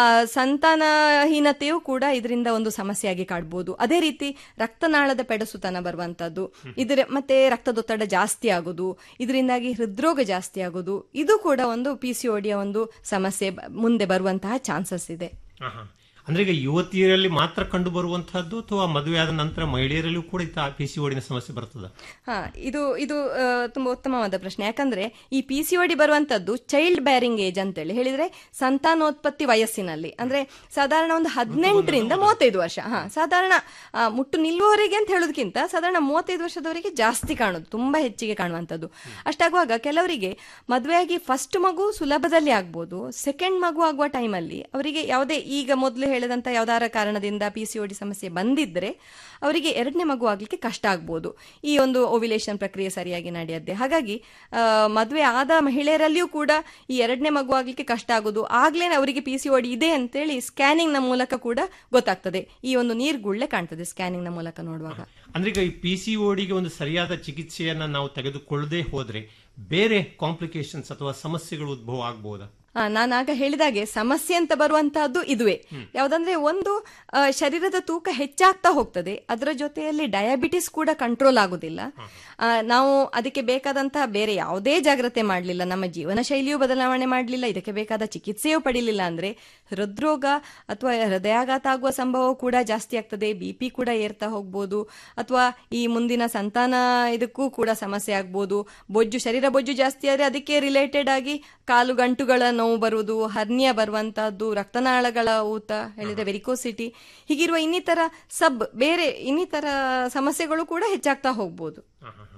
ಸಂತಾನಹೀನತೆಯೂ ಕೂಡ ಇದರಿಂದ ಒಂದು ಸಮಸ್ಯೆಯಾಗಿ ಕಾಡ್ಬೋದು ಅದೇ ರೀತಿ ರಕ್ತನಾಳದ ಪೆಡಸುತನ ಬರುವಂತದ್ದು ಇದರ ಮತ್ತೆ ರಕ್ತದೊತ್ತಡ ಜಾಸ್ತಿ ಆಗೋದು ಇದರಿಂದಾಗಿ ಹೃದ್ರೋಗ ಜಾಸ್ತಿ ಆಗೋದು ಇದು ಕೂಡ ಒಂದು ಪಿ ಸಿ ಡಿಯ ಒಂದು ಸಮಸ್ಯೆ ಬ- ಮುಂದೆ ಬರುವಂತಹ ಚಾನ್ಸಸ್ ಇದೆ ಆಹಾ. ಅಂದ್ರೆ ಈಗ ಯುವತಿಯರಲ್ಲಿ ಮಾತ್ರ ಕಂಡು ಬರುವಂತಹದ್ದು ಅಥವಾ ಮದುವೆ ಆದ ನಂತರ ಮಹಿಳೆಯರಲ್ಲೂ ಕೂಡ ಇಂಥ ಪಿ ಸಿ ಓಡಿನ ಸಮಸ್ಯೆ ಬರ್ತದ ಹಾ ಇದು ಇದು ಆ, ತುಂಬಾ ಉತ್ತಮವಾದ ಪ್ರಶ್ನೆ ಯಾಕಂದ್ರೆ ಈ ಪಿ ಸಿ ಒಡಿ ಬರುವಂತದ್ದು ಚೈಲ್ಡ್ ಬ್ಯಾರಿಂಗ್ ಏಜ್ ಅಂತೇಳಿ ಹೇಳಿದ್ರೆ ಸಂತಾನೋತ್ಪತ್ತಿ ವಯಸ್ಸಿನಲ್ಲಿ ಅಂದ್ರೆ ಸಾಧಾರಣ ಒಂದು ಹದಿನೆಂಟರಿಂದ ಮೂವತ್ತೈದು ವರ್ಷ ಹಾ ಸಾಧಾರಣ ಆ, ಮುಟ್ಟು ನಿಲ್ಲುವವರೆಗೆ ಅಂತ ಹೇಳೋದಕ್ಕಿಂತ ಸಾಧಾರಣ ಮೂವತ್ತೈದು ವರ್ಷದವರೆಗೆ ಜಾಸ್ತಿ ಕಾಣೋದು ತುಂಬಾ ಹೆಚ್ಚಿಗೆ ಕಾಣುವಂಥದ್ದು ಅಷ್ಟಾಗುವಾಗ ಕೆಲವರಿಗೆ ಮದುವೆಯಾಗಿ ಫಸ್ಟ್ ಮಗು ಸುಲಭದಲ್ಲಿ ಆಗ್ಬೋದು ಸೆಕೆಂಡ್ ಮಗು ಆಗುವ ಟೈಮಲ್ಲಿ ಅವರಿಗೆ ಯಾವುದೇ ಈಗ ಮೊದಲು ಹೇಳಿದಂತ ಯಾವ್ದಾರ ಕಾರಣದಿಂದ ಪಿ ಸಿ ಡಿ ಸಮಸ್ಯೆ ಬಂದಿದ್ರೆ ಅವರಿಗೆ ಎರಡನೇ ಮಗು ಆಗ್ಲಿಕ್ಕೆ ಕಷ್ಟ ಆಗ್ಬೋದು ಈ ಒಂದು ಓವಿಲೇಷನ್ ಪ್ರಕ್ರಿಯೆ ಸರಿಯಾಗಿ ನಡೆಯದ್ದೆ ಹಾಗಾಗಿ ಆ, ಮದುವೆ ಆದ ಮಹಿಳೆಯರಲ್ಲಿಯೂ ಕೂಡ ಈ ಎರಡನೇ ಮಗು ಆಗ್ಲಿಕ್ಕೆ ಕಷ್ಟ ಆಗೋದು ಆಗ್ಲೇನೆ ಅವರಿಗೆ ಪಿ ಸಿ ಓಡಿ ಇದೆ ಅಂತೇಳಿ ಸ್ಕ್ಯಾನಿಂಗ್ ನ ಮೂಲಕ ಕೂಡ ಗೊತ್ತಾಗ್ತದೆ ಈ ಒಂದು ನೀರ್ಗುಳ್ಳೆ ಕಾಣ್ತದೆ ಸ್ಕ್ಯಾನಿಂಗ್ ನ ಮೂಲಕ ನೋಡುವಾಗ ಅಂದ್ರೆ ಈಗ ಈ ಪಿ ಸಿ ಓಡಿಗೆ ಒಂದು ಸರಿಯಾದ ಚಿಕಿತ್ಸೆಯನ್ನ ನಾವು ತೆಗೆದುಕೊಳ್ಳದೆ ಹೋದ್ರೆ ಬೇರೆ ಕಾಂಪ್ಲಿಕೇಶನ್ಸ್ ಅಥವಾ ಸಮಸ್ಯೆಗಳು ಉದ್ಭವ ಆಗ್ಬಹುದಾ ಆ, ನಾನಾಗ ಹೇಳಿದಾಗೆ ಸಮಸ್ಯೆ ಅಂತ ಬರುವಂತಹದ್ದು ಇದುವೇ ಯಾವ್ದಂದ್ರೆ ಒಂದು ಆ, ಶರೀರದ ತೂಕ ಹೆಚ್ಚಾಗ್ತಾ ಹೋಗ್ತದೆ ಅದರ ಜೊತೆಯಲ್ಲಿ ಡಯಾಬಿಟಿಸ್ ಕೂಡ ಕಂಟ್ರೋಲ್ ಆಗುದಿಲ್ಲ ಆ, ನಾವು ಅದಕ್ಕೆ ಬೇಕಾದಂತಹ ಬೇರೆ ಯಾವುದೇ ಜಾಗ್ರತೆ ಮಾಡಲಿಲ್ಲ ನಮ್ಮ ಜೀವನ ಶೈಲಿಯೂ ಬದಲಾವಣೆ ಮಾಡಲಿಲ್ಲ ಇದಕ್ಕೆ ಬೇಕಾದ ಚಿಕಿತ್ಸೆಯೂ ಪಡಿಲಿಲ್ಲ ಅಂದ್ರೆ ಹೃದ್ರೋಗ ಅಥವಾ ಹೃದಯಾಘಾತ ಆಗುವ ಸಂಭವ ಕೂಡ ಜಾಸ್ತಿ ಆಗ್ತದೆ ಬಿ ಪಿ ಕೂಡ ಏರ್ತಾ ಹೋಗ್ಬೋದು ಅಥವಾ ಈ ಮುಂದಿನ ಸಂತಾನ ಇದಕ್ಕೂ ಕೂಡ ಸಮಸ್ಯೆ ಆಗ್ಬೋದು ಬೊಜ್ಜು ಶರೀರ ಬೊಜ್ಜು ಜಾಸ್ತಿ ಆದರೆ ಅದಕ್ಕೆ ರಿಲೇಟೆಡ್ ಆಗಿ ಕಾಲು ಗಂಟುಗಳ ನೋವು ಬರುವುದು ಹರ್ನಿಯ ಬರುವಂತಹದ್ದು ರಕ್ತನಾಳಗಳ ಊತ ಹೇಳಿದ್ರೆ ವೆರಿಕೋಸಿಟಿ ಹೀಗಿರುವ ಇನ್ನಿತರ ಸಬ್ ಬೇರೆ ಇನ್ನಿತರ ಸಮಸ್ಯೆಗಳು ಕೂಡ ಹೆಚ್ಚಾಗ್ತಾ ಹೋಗ್ಬೋದು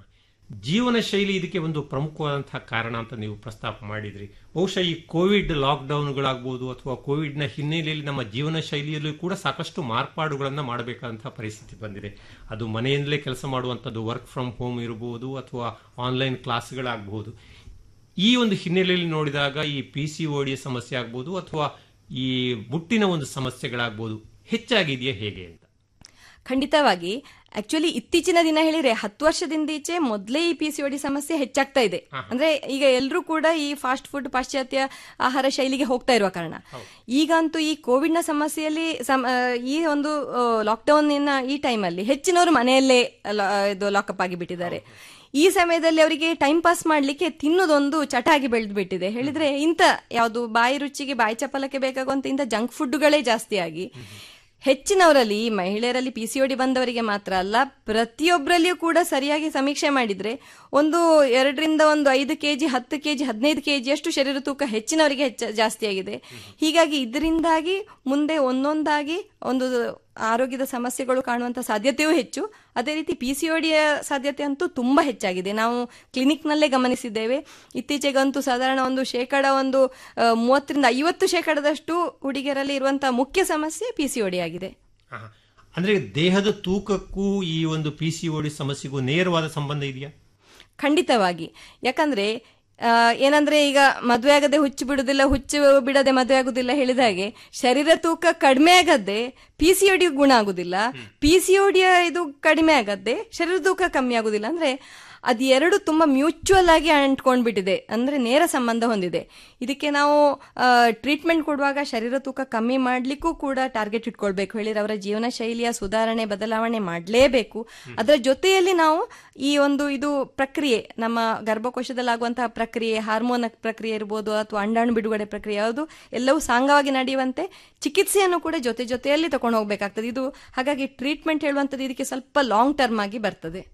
ಜೀವನ ಶೈಲಿ ಇದಕ್ಕೆ ಒಂದು ಪ್ರಮುಖವಾದಂತಹ ಕಾರಣ ಅಂತ ನೀವು ಪ್ರಸ್ತಾಪ ಮಾಡಿದ್ರಿ ಬಹುಶಃ ಈ ಕೋವಿಡ್ ಲಾಕ್ಡೌನ್ಗಳಾಗ್ಬೋದು ಅಥವಾ ಕೋವಿಡ್ನ ಹಿನ್ನೆಲೆಯಲ್ಲಿ ನಮ್ಮ ಜೀವನ ಶೈಲಿಯಲ್ಲೂ ಕೂಡ ಸಾಕಷ್ಟು ಮಾರ್ಪಾಡುಗಳನ್ನು ಮಾಡಬೇಕಾದಂತಹ ಪರಿಸ್ಥಿತಿ ಬಂದಿದೆ ಅದು ಮನೆಯಿಂದಲೇ ಕೆಲಸ ಮಾಡುವಂಥದ್ದು ವರ್ಕ್ ಫ್ರಮ್ ಹೋಮ್ ಇರಬಹುದು ಅಥವಾ ಆನ್ಲೈನ್ ಕ್ಲಾಸ್ಗಳಾಗಬಹುದು ಈ ಒಂದು ಹಿನ್ನೆಲೆಯಲ್ಲಿ ನೋಡಿದಾಗ ಈ ಪಿ ಸಿ ಓಡಿಯ ಸಮಸ್ಯೆ ಆಗ್ಬೋದು ಅಥವಾ ಈ ಮುಟ್ಟಿನ ಒಂದು ಸಮಸ್ಯೆಗಳಾಗ್ಬೋದು ಹೆಚ್ಚಾಗಿದೆಯಾ ಹೇಗೆ ಅಂತ ಖಂಡಿತವಾಗಿ ಆಕ್ಚುಲಿ ಇತ್ತೀಚಿನ ದಿನ ಹೇಳಿದ್ರೆ ಹತ್ತು ವರ್ಷದಿಂದ ಈಚೆ ಮೊದಲೇ ಈ ಪಿ ಸಿ ಒಡಿ ಸಮಸ್ಯೆ ಹೆಚ್ಚಾಗ್ತಾ ಇದೆ ಅಂದ್ರೆ ಈಗ ಎಲ್ಲರೂ ಕೂಡ ಈ ಫಾಸ್ಟ್ ಫುಡ್ ಪಾಶ್ಚಾತ್ಯ ಆಹಾರ ಶೈಲಿಗೆ ಹೋಗ್ತಾ ಇರುವ ಕಾರಣ ಈಗಂತೂ ಈ ಕೋವಿಡ್ ನ ಸಮಸ್ಯೆಯಲ್ಲಿ ಸಮ- ಆ, ಈ ಒಂದು ಲಾಕ್ಡೌನ್ ಈ ಟೈಮಲ್ಲಿ ಹೆಚ್ಚಿನವರು ಮನೆಯಲ್ಲೇ ಲಾ- ಇದು ಲಾಕಪ್ ಆಗಿ ಬಿಟ್ಟಿದ್ದಾರೆ ಈ ಸಮಯದಲ್ಲಿ ಅವರಿಗೆ ಟೈಮ್ ಪಾಸ್ ಮಾಡ್ಲಿಕ್ಕೆ ತಿನ್ನೋದೊಂದು ಚಟ ಆಗಿ ಬೆಳೆದು ಬಿಟ್ಟಿದೆ ಹೇಳಿದ್ರೆ ಇಂಥ ಯಾವುದು ಬಾಯಿ ರುಚಿಗೆ ಬಾಯಿ ಚಪಲಕ್ಕೆ ಬೇಕಾಗುವಂತ ಇಂಥ ಜಂಕ್ ಫುಡ್ಗಳೇ ಜಾಸ್ತಿ ಆಗಿ ಹೆಚ್ಚಿನವರಲ್ಲಿ ಈ ಮಹಿಳೆಯರಲ್ಲಿ ಪಿ ಸಿ ಡಿ ಬಂದವರಿಗೆ ಮಾತ್ರ ಅಲ್ಲ ಪ್ರತಿಯೊಬ್ಬರಲ್ಲಿಯೂ ಕೂಡ ಸರಿಯಾಗಿ ಸಮೀಕ್ಷೆ ಮಾಡಿದ್ರೆ ಒಂದು ಎರಡರಿಂದ ಒಂದು ಐದು ಕೆಜಿ ಹತ್ತು ಕೆಜಿ ಹದಿನೈದು ಕೆಜಿಯಷ್ಟು ಶರೀರ ತೂಕ ಹೆಚ್ಚಿನವರಿಗೆ ಹೆಚ್ಚ ಜಾಸ್ತಿ ಆಗಿದೆ ಹೀಗಾಗಿ ಇದರಿಂದಾಗಿ ಮುಂದೆ ಒಂದೊಂದಾಗಿ ಒಂದು ಆರೋಗ್ಯದ ಸಮಸ್ಯೆಗಳು ಕಾಣುವಂತ ಸಾಧ್ಯತೆಯೂ ಹೆಚ್ಚು ಅದೇ ರೀತಿ ಪಿ ಸಿ ಡಿಯ ಸಾಧ್ಯತೆ ಅಂತೂ ತುಂಬಾ ಹೆಚ್ಚಾಗಿದೆ ನಾವು ಕ್ಲಿನಿಕ್ನಲ್ಲೇ ಗಮನಿಸಿದ್ದೇವೆ ಇತ್ತೀಚೆಗಂತೂ ಸಾಧಾರಣ ಒಂದು ಶೇಕಡ ಒಂದು ಆ, ಮೂವತ್ತರಿಂದ ಐವತ್ತು ಶೇಕಡದಷ್ಟು ಹುಡುಗಿಯರಲ್ಲಿ ಇರುವಂತಹ ಮುಖ್ಯ ಸಮಸ್ಯೆ ಪಿ ಸಿ ಆಗಿದೆ ಆಹಾ. ಅಂದ್ರೆ ದೇಹದ ತೂಕಕ್ಕೂ ಈ ಒಂದು ಪಿ ಸಿ ಓಡಿ ಸಮಸ್ಯೆಗೂ ನೇರವಾದ ಸಂಬಂಧ ಇದೆಯಾ ಖಂಡಿತವಾಗಿ ಯಾಕಂದ್ರೆ ಆ, ಏನಂದ್ರೆ ಈಗ ಮದುವೆ ಆಗದೆ ಹುಚ್ಚು ಬಿಡುದಿಲ್ಲ ಹುಚ್ಚು ಬಿಡದೆ ಮದುವೆ ಆಗುದಿಲ್ಲ ಹೇಳಿದ ಹಾಗೆ ಶರೀರ ತೂಕ ಕಡಿಮೆ ಆಗದೆ ಪಿ ಸಿ ಗುಣ ಆಗುದಿಲ್ಲ ಪಿ ಸಿ ಇದು ಕಡಿಮೆ ಆಗದೆ ಶರೀರ ತೂಕ ಕಮ್ಮಿ ಆಗುದಿಲ್ಲ ಅಂದ್ರೆ ಅದು ಎರಡು ತುಂಬಾ ಮ್ಯೂಚುವಲ್ ಆಗಿ ಅಂಟ್ಕೊಂಡ್ಬಿಟ್ಟಿದೆ ಅಂದ್ರೆ ನೇರ ಸಂಬಂಧ ಹೊಂದಿದೆ ಇದಕ್ಕೆ ನಾವು ಟ್ರೀಟ್ಮೆಂಟ್ ಕೊಡುವಾಗ ಶರೀರ ತೂಕ ಕಮ್ಮಿ ಮಾಡ್ಲಿಕ್ಕೂ ಕೂಡ ಟಾರ್ಗೆಟ್ ಇಟ್ಕೊಳ್ಬೇಕು ಹೇಳಿದ್ರೆ ಅವರ ಜೀವನ ಶೈಲಿಯ ಸುಧಾರಣೆ ಬದಲಾವಣೆ ಮಾಡಲೇಬೇಕು ಅದರ ಜೊತೆಯಲ್ಲಿ ನಾವು ಈ ಒಂದು ಇದು ಪ್ರಕ್ರಿಯೆ ನಮ್ಮ ಗರ್ಭಕೋಶದಲ್ಲಾಗುವಂತಹ ಪ್ರಕ್ರಿಯೆ ಹಾರ್ಮೋನ್ ಪ್ರಕ್ರಿಯೆ ಇರ್ಬೋದು ಅಥವಾ ಅಂಡಾಣು ಬಿಡುಗಡೆ ಪ್ರಕ್ರಿಯೆ ಯಾವುದು ಎಲ್ಲವೂ ಸಾಂಗವಾಗಿ ನಡೆಯುವಂತೆ ಚಿಕಿತ್ಸೆಯನ್ನು ಕೂಡ ಜೊತೆ ಜೊತೆಯಲ್ಲಿ ತಗೊಂಡು ಹೋಗ್ಬೇಕಾಗ್ತದೆ ಇದು ಹಾಗಾಗಿ ಟ್ರೀಟ್ಮೆಂಟ್ ಹೇಳುವಂಥದ್ದು ಇದಕ್ಕೆ ಸ್ವಲ್ಪ ಲಾಂಗ್ ಟರ್ಮ್ ಆಗಿ ಬರ್ತದೆ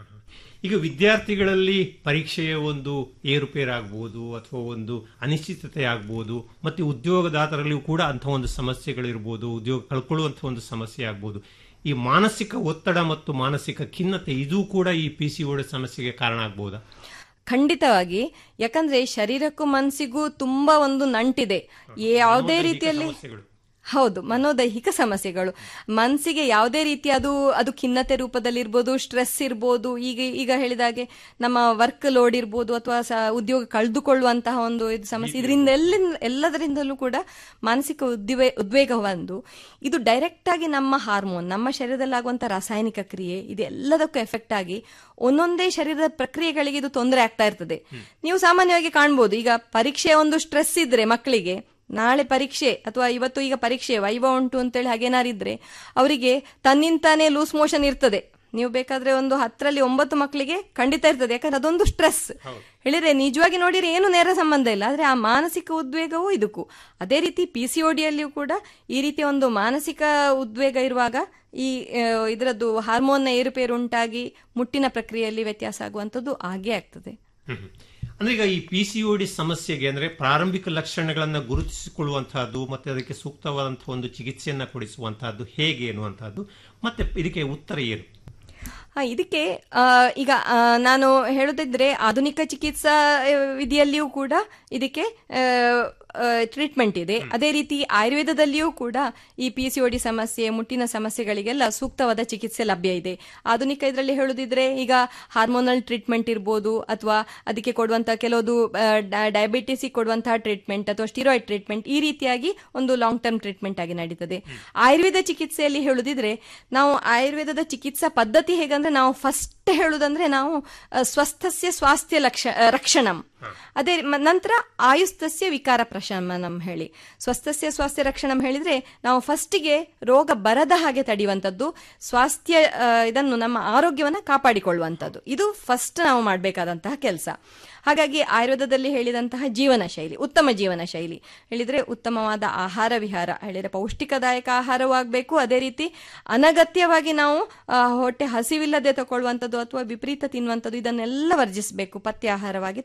ಈಗ ವಿದ್ಯಾರ್ಥಿಗಳಲ್ಲಿ ಪರೀಕ್ಷೆಯ ಒಂದು ಏರುಪೇರಾಗಬಹುದು ಅಥವಾ ಒಂದು ಅನಿಶ್ಚಿತತೆ ಆಗ್ಬೋದು ಮತ್ತೆ ಉದ್ಯೋಗದಾತರಲ್ಲಿಯೂ ಕೂಡ ಅಂಥ ಒಂದು ಸಮಸ್ಯೆಗಳಿರ್ಬೋದು ಉದ್ಯೋಗ ಕಳ್ಕೊಳ್ಳುವಂಥ ಒಂದು ಸಮಸ್ಯೆ ಆಗ್ಬೋದು ಈ ಮಾನಸಿಕ ಒತ್ತಡ ಮತ್ತು ಮಾನಸಿಕ ಖಿನ್ನತೆ ಇದು ಕೂಡ ಈ ಪಿ ಸಿ ಓಡಿ ಸಮಸ್ಯೆಗೆ ಕಾರಣ ಆಗ್ಬೋದಾ ಖಂಡಿತವಾಗಿ ಯಾಕಂದ್ರೆ ಶರೀರಕ್ಕೂ ಮನಸ್ಸಿಗೂ ತುಂಬಾ ಒಂದು ನಂಟಿದೆ ಯಾವುದೇ ರೀತಿಯಲ್ಲಿ ಹೌದು ಮನೋದೈಹಿಕ ಸಮಸ್ಯೆಗಳು ಮನಸ್ಸಿಗೆ ಯಾವುದೇ ರೀತಿ ಅದು ಅದು ಖಿನ್ನತೆ ರೂಪದಲ್ಲಿ ಇರ್ಬೋದು ಸ್ಟ್ರೆಸ್ ಇರ್ಬೋದು ಈಗ ಈಗ ಹೇಳಿದಾಗೆ ನಮ್ಮ ವರ್ಕ್ ಲೋಡ್ ಇರ್ಬೋದು ಅಥವಾ ಸ- ಉದ್ಯೋಗ ಕಳೆದುಕೊಳ್ಳುವಂತಹ ಒಂದು ಇದು ಸಮಸ್ಯೆ ಇದರಿಂದ ಎಲ್ಲ ಎಲ್ಲದರಿಂದಲೂ ಕೂಡ ಮಾನಸಿಕ ಉದ್ವೇ ಉದ್ವೇಗ ಬಂದು ಇದು ಡೈರೆಕ್ಟ್ ಆಗಿ ನಮ್ಮ ಹಾರ್ಮೋನ್ ನಮ್ಮ ಶರೀರದಲ್ಲಾಗುವಂತಹ ರಾಸಾಯನಿಕ ಕ್ರಿಯೆ ಇದೆಲ್ಲದಕ್ಕೂ ಎಫೆಕ್ಟ್ ಆಗಿ ಒಂದೊಂದೇ ಶರೀರದ ಪ್ರಕ್ರಿಯೆಗಳಿಗೆ ಇದು ತೊಂದರೆ ಆಗ್ತಾ ಇರ್ತದೆ ನೀವು ಸಾಮಾನ್ಯವಾಗಿ ಕಾಣ್ಬೋದು ಈಗ ಪರೀಕ್ಷೆ ಒಂದು ಸ್ಟ್ರೆಸ್ ಇದ್ರೆ ಮಕ್ಕಳಿಗೆ ನಾಳೆ ಪರೀಕ್ಷೆ ಅಥವಾ ಇವತ್ತು ಈಗ ಪರೀಕ್ಷೆ ವೈವ ಉಂಟು ಅಂತೇಳಿ ಹಾಗೇನಾರಿದ್ರೆ ಅವರಿಗೆ ತನ್ನಿಂತಾನೇ ಲೂಸ್ ಮೋಷನ್ ಇರ್ತದೆ ನೀವು ಬೇಕಾದ್ರೆ ಒಂದು ಹತ್ತರಲ್ಲಿ ಒಂಬತ್ತು ಮಕ್ಕಳಿಗೆ ಖಂಡಿತ ಇರ್ತದೆ ಯಾಕಂದ್ರೆ ಅದೊಂದು ಸ್ಟ್ರೆಸ್ ಹೇಳಿದ್ರೆ ನಿಜವಾಗಿ ನೋಡಿದ್ರೆ ಏನು ನೇರ ಸಂಬಂಧ ಇಲ್ಲ ಆದ್ರೆ ಆ ಮಾನಸಿಕ ಉದ್ವೇಗವೂ ಇದಕ್ಕೂ ಅದೇ ರೀತಿ ಪಿ ಸಿ ಓಡಿಯಲ್ಲಿಯೂ ಕೂಡ ಈ ರೀತಿಯ ಒಂದು ಮಾನಸಿಕ ಉದ್ವೇಗ ಇರುವಾಗ ಈ ಆ, ಇದರದ್ದು ಹಾರ್ಮೋನ್ನ ಏರುಪೇರು ಉಂಟಾಗಿ ಮುಟ್ಟಿನ ಪ್ರಕ್ರಿಯೆಯಲ್ಲಿ ವ್ಯತ್ಯಾಸ ಆಗುವಂಥದ್ದು ಆಗೇ ಆಗ್ತದೆ ಹ್ಮ್. ಅಂದ್ರೆ ಈಗ ಈ ಪಿ ಸಿ ಡಿ ಸಮಸ್ಯೆಗೆ ಅಂದ್ರೆ ಪ್ರಾರಂಭಿಕ ಲಕ್ಷಣಗಳನ್ನ ಗುರುತಿಸಿಕೊಳ್ಳುವಂತಹದ್ದು ಮತ್ತೆ ಅದಕ್ಕೆ ಸೂಕ್ತವಾದಂತಹ ಒಂದು ಚಿಕಿತ್ಸೆಯನ್ನ ಕೊಡಿಸುವಂತಹದ್ದು ಹೇಗೆ ಎನ್ನುವಂತಹದ್ದು ಮತ್ತೆ ಇದಕ್ಕೆ ಉತ್ತರ ಏನು ಹಾ ಇದಕ್ಕೆ ಆ, ಈಗ ಆ, ನಾನು ಹೇಳುದಿದ್ರೆ ಆಧುನಿಕ ಚಿಕಿತ್ಸಾ ಆ, ವಿಧಿಯಲ್ಲಿಯೂ ಕೂಡ ಇದಕ್ಕೆ ಟ್ರೀಟ್ಮೆಂಟ್ ಇದೆ ಅದೇ ರೀತಿ ಆಯುರ್ವೇದದಲ್ಲಿಯೂ ಕೂಡ ಈ ಪಿ ಸಿ ಡಿ ಸಮಸ್ಯೆ ಮುಟ್ಟಿನ ಸಮಸ್ಯೆಗಳಿಗೆಲ್ಲ ಸೂಕ್ತವಾದ ಚಿಕಿತ್ಸೆ ಲಭ್ಯ ಇದೆ ಆಧುನಿಕ ಇದರಲ್ಲಿ ಹೇಳುದಿದ್ರೆ ಈಗ ಹಾರ್ಮೋನಲ್ ಟ್ರೀಟ್ಮೆಂಟ್ ಇರ್ಬೋದು ಅಥವಾ ಅದಕ್ಕೆ ಕೊಡುವಂತಹ ಕೆಲವೊಂದು ಡಯಾಬಿಟಿಸ್ ಕೊಡುವಂತಹ ಟ್ರೀಟ್ಮೆಂಟ್ ಅಥವಾ ಸ್ಟಿರಾಯ್ಡ್ ಟ್ರೀಟ್ಮೆಂಟ್ ಈ ರೀತಿಯಾಗಿ ಒಂದು ಲಾಂಗ್ ಟರ್ಮ್ ಟ್ರೀಟ್ಮೆಂಟ್ ಆಗಿ ನಡೀತದೆ ಆಯುರ್ವೇದ ಚಿಕಿತ್ಸೆಯಲ್ಲಿ ಹೇಳುದಿದ್ರೆ ನಾವು ಆಯುರ್ವೇದದ ಚಿಕಿತ್ಸಾ ಪದ್ಧತಿ ಹೇಗಂದ್ರೆ ನಾವು ಫಸ್ಟ್ ಹೇಳುದಂದ್ರೆ ನಾವು ಆ, ಸ್ವಸ್ಥಸ್ಯ ಸ್ವಾಸ್ಥ್ಯ ಲಕ್ಷ ಆ, ರಕ್ಷಣಂ ಅದೇ ಮ- ನಂತರ ಆಯುಸ್ತಸ್ಯ ವಿಕಾರ ಪ್ರಶಮನಂ ಹೇಳಿ ಸ್ವಸ್ಥಸ್ಯ ಸ್ವಾಸ್ಥ್ಯ ರಕ್ಷಣಂ ಹೇಳಿದ್ರೆ ನಾವು ಫಸ್ಟಿಗೆ ರೋಗ ಬರದ ಹಾಗೆ ತಡೆಯುವಂಥದ್ದು ಸ್ವಾಸ್ಥ್ಯ ಆ, ಇದನ್ನು ನಮ್ಮ ಆರೋಗ್ಯವನ್ನ ಕಾಪಾಡಿಕೊಳ್ಳುವಂಥದ್ದು ಇದು ಫಸ್ಟ್ ನಾವು ಮಾಡಬೇಕಾದಂತಹ ಕೆಲಸ ಹಾಗಾಗಿ ಆಯುರ್ವೇದದಲ್ಲಿ ಹೇಳಿದಂತಹ ಜೀವನ ಶೈಲಿ ಉತ್ತಮ ಜೀವನ ಶೈಲಿ ಹೇಳಿದ್ರೆ ಉತ್ತಮವಾದ ಆಹಾರ ವಿಹಾರ ಹೇಳಿದ್ರೆ ಪೌಷ್ಟಿಕದಾಯಕ ಆಹಾರವೂ ಆಗಬೇಕು ಅದೇ ರೀತಿ ಅನಗತ್ಯವಾಗಿ ನಾವು ಆ, ಹೊಟ್ಟೆ ಹಸಿವಿಲ್ಲದೆ ತಗೊಳ್ಳುವಂಥದ್ದು ಅಥವಾ ವಿಪರೀತ ತಿನ್ನುವಂಥದ್ದು ಇದನ್ನೆಲ್ಲ ವರ್ಜಿಸಬೇಕು ಪಥ್ಯ ಆಹಾರವಾಗಿ ತಗೊಳ್ಬೇಕಾಗ್ತದೆ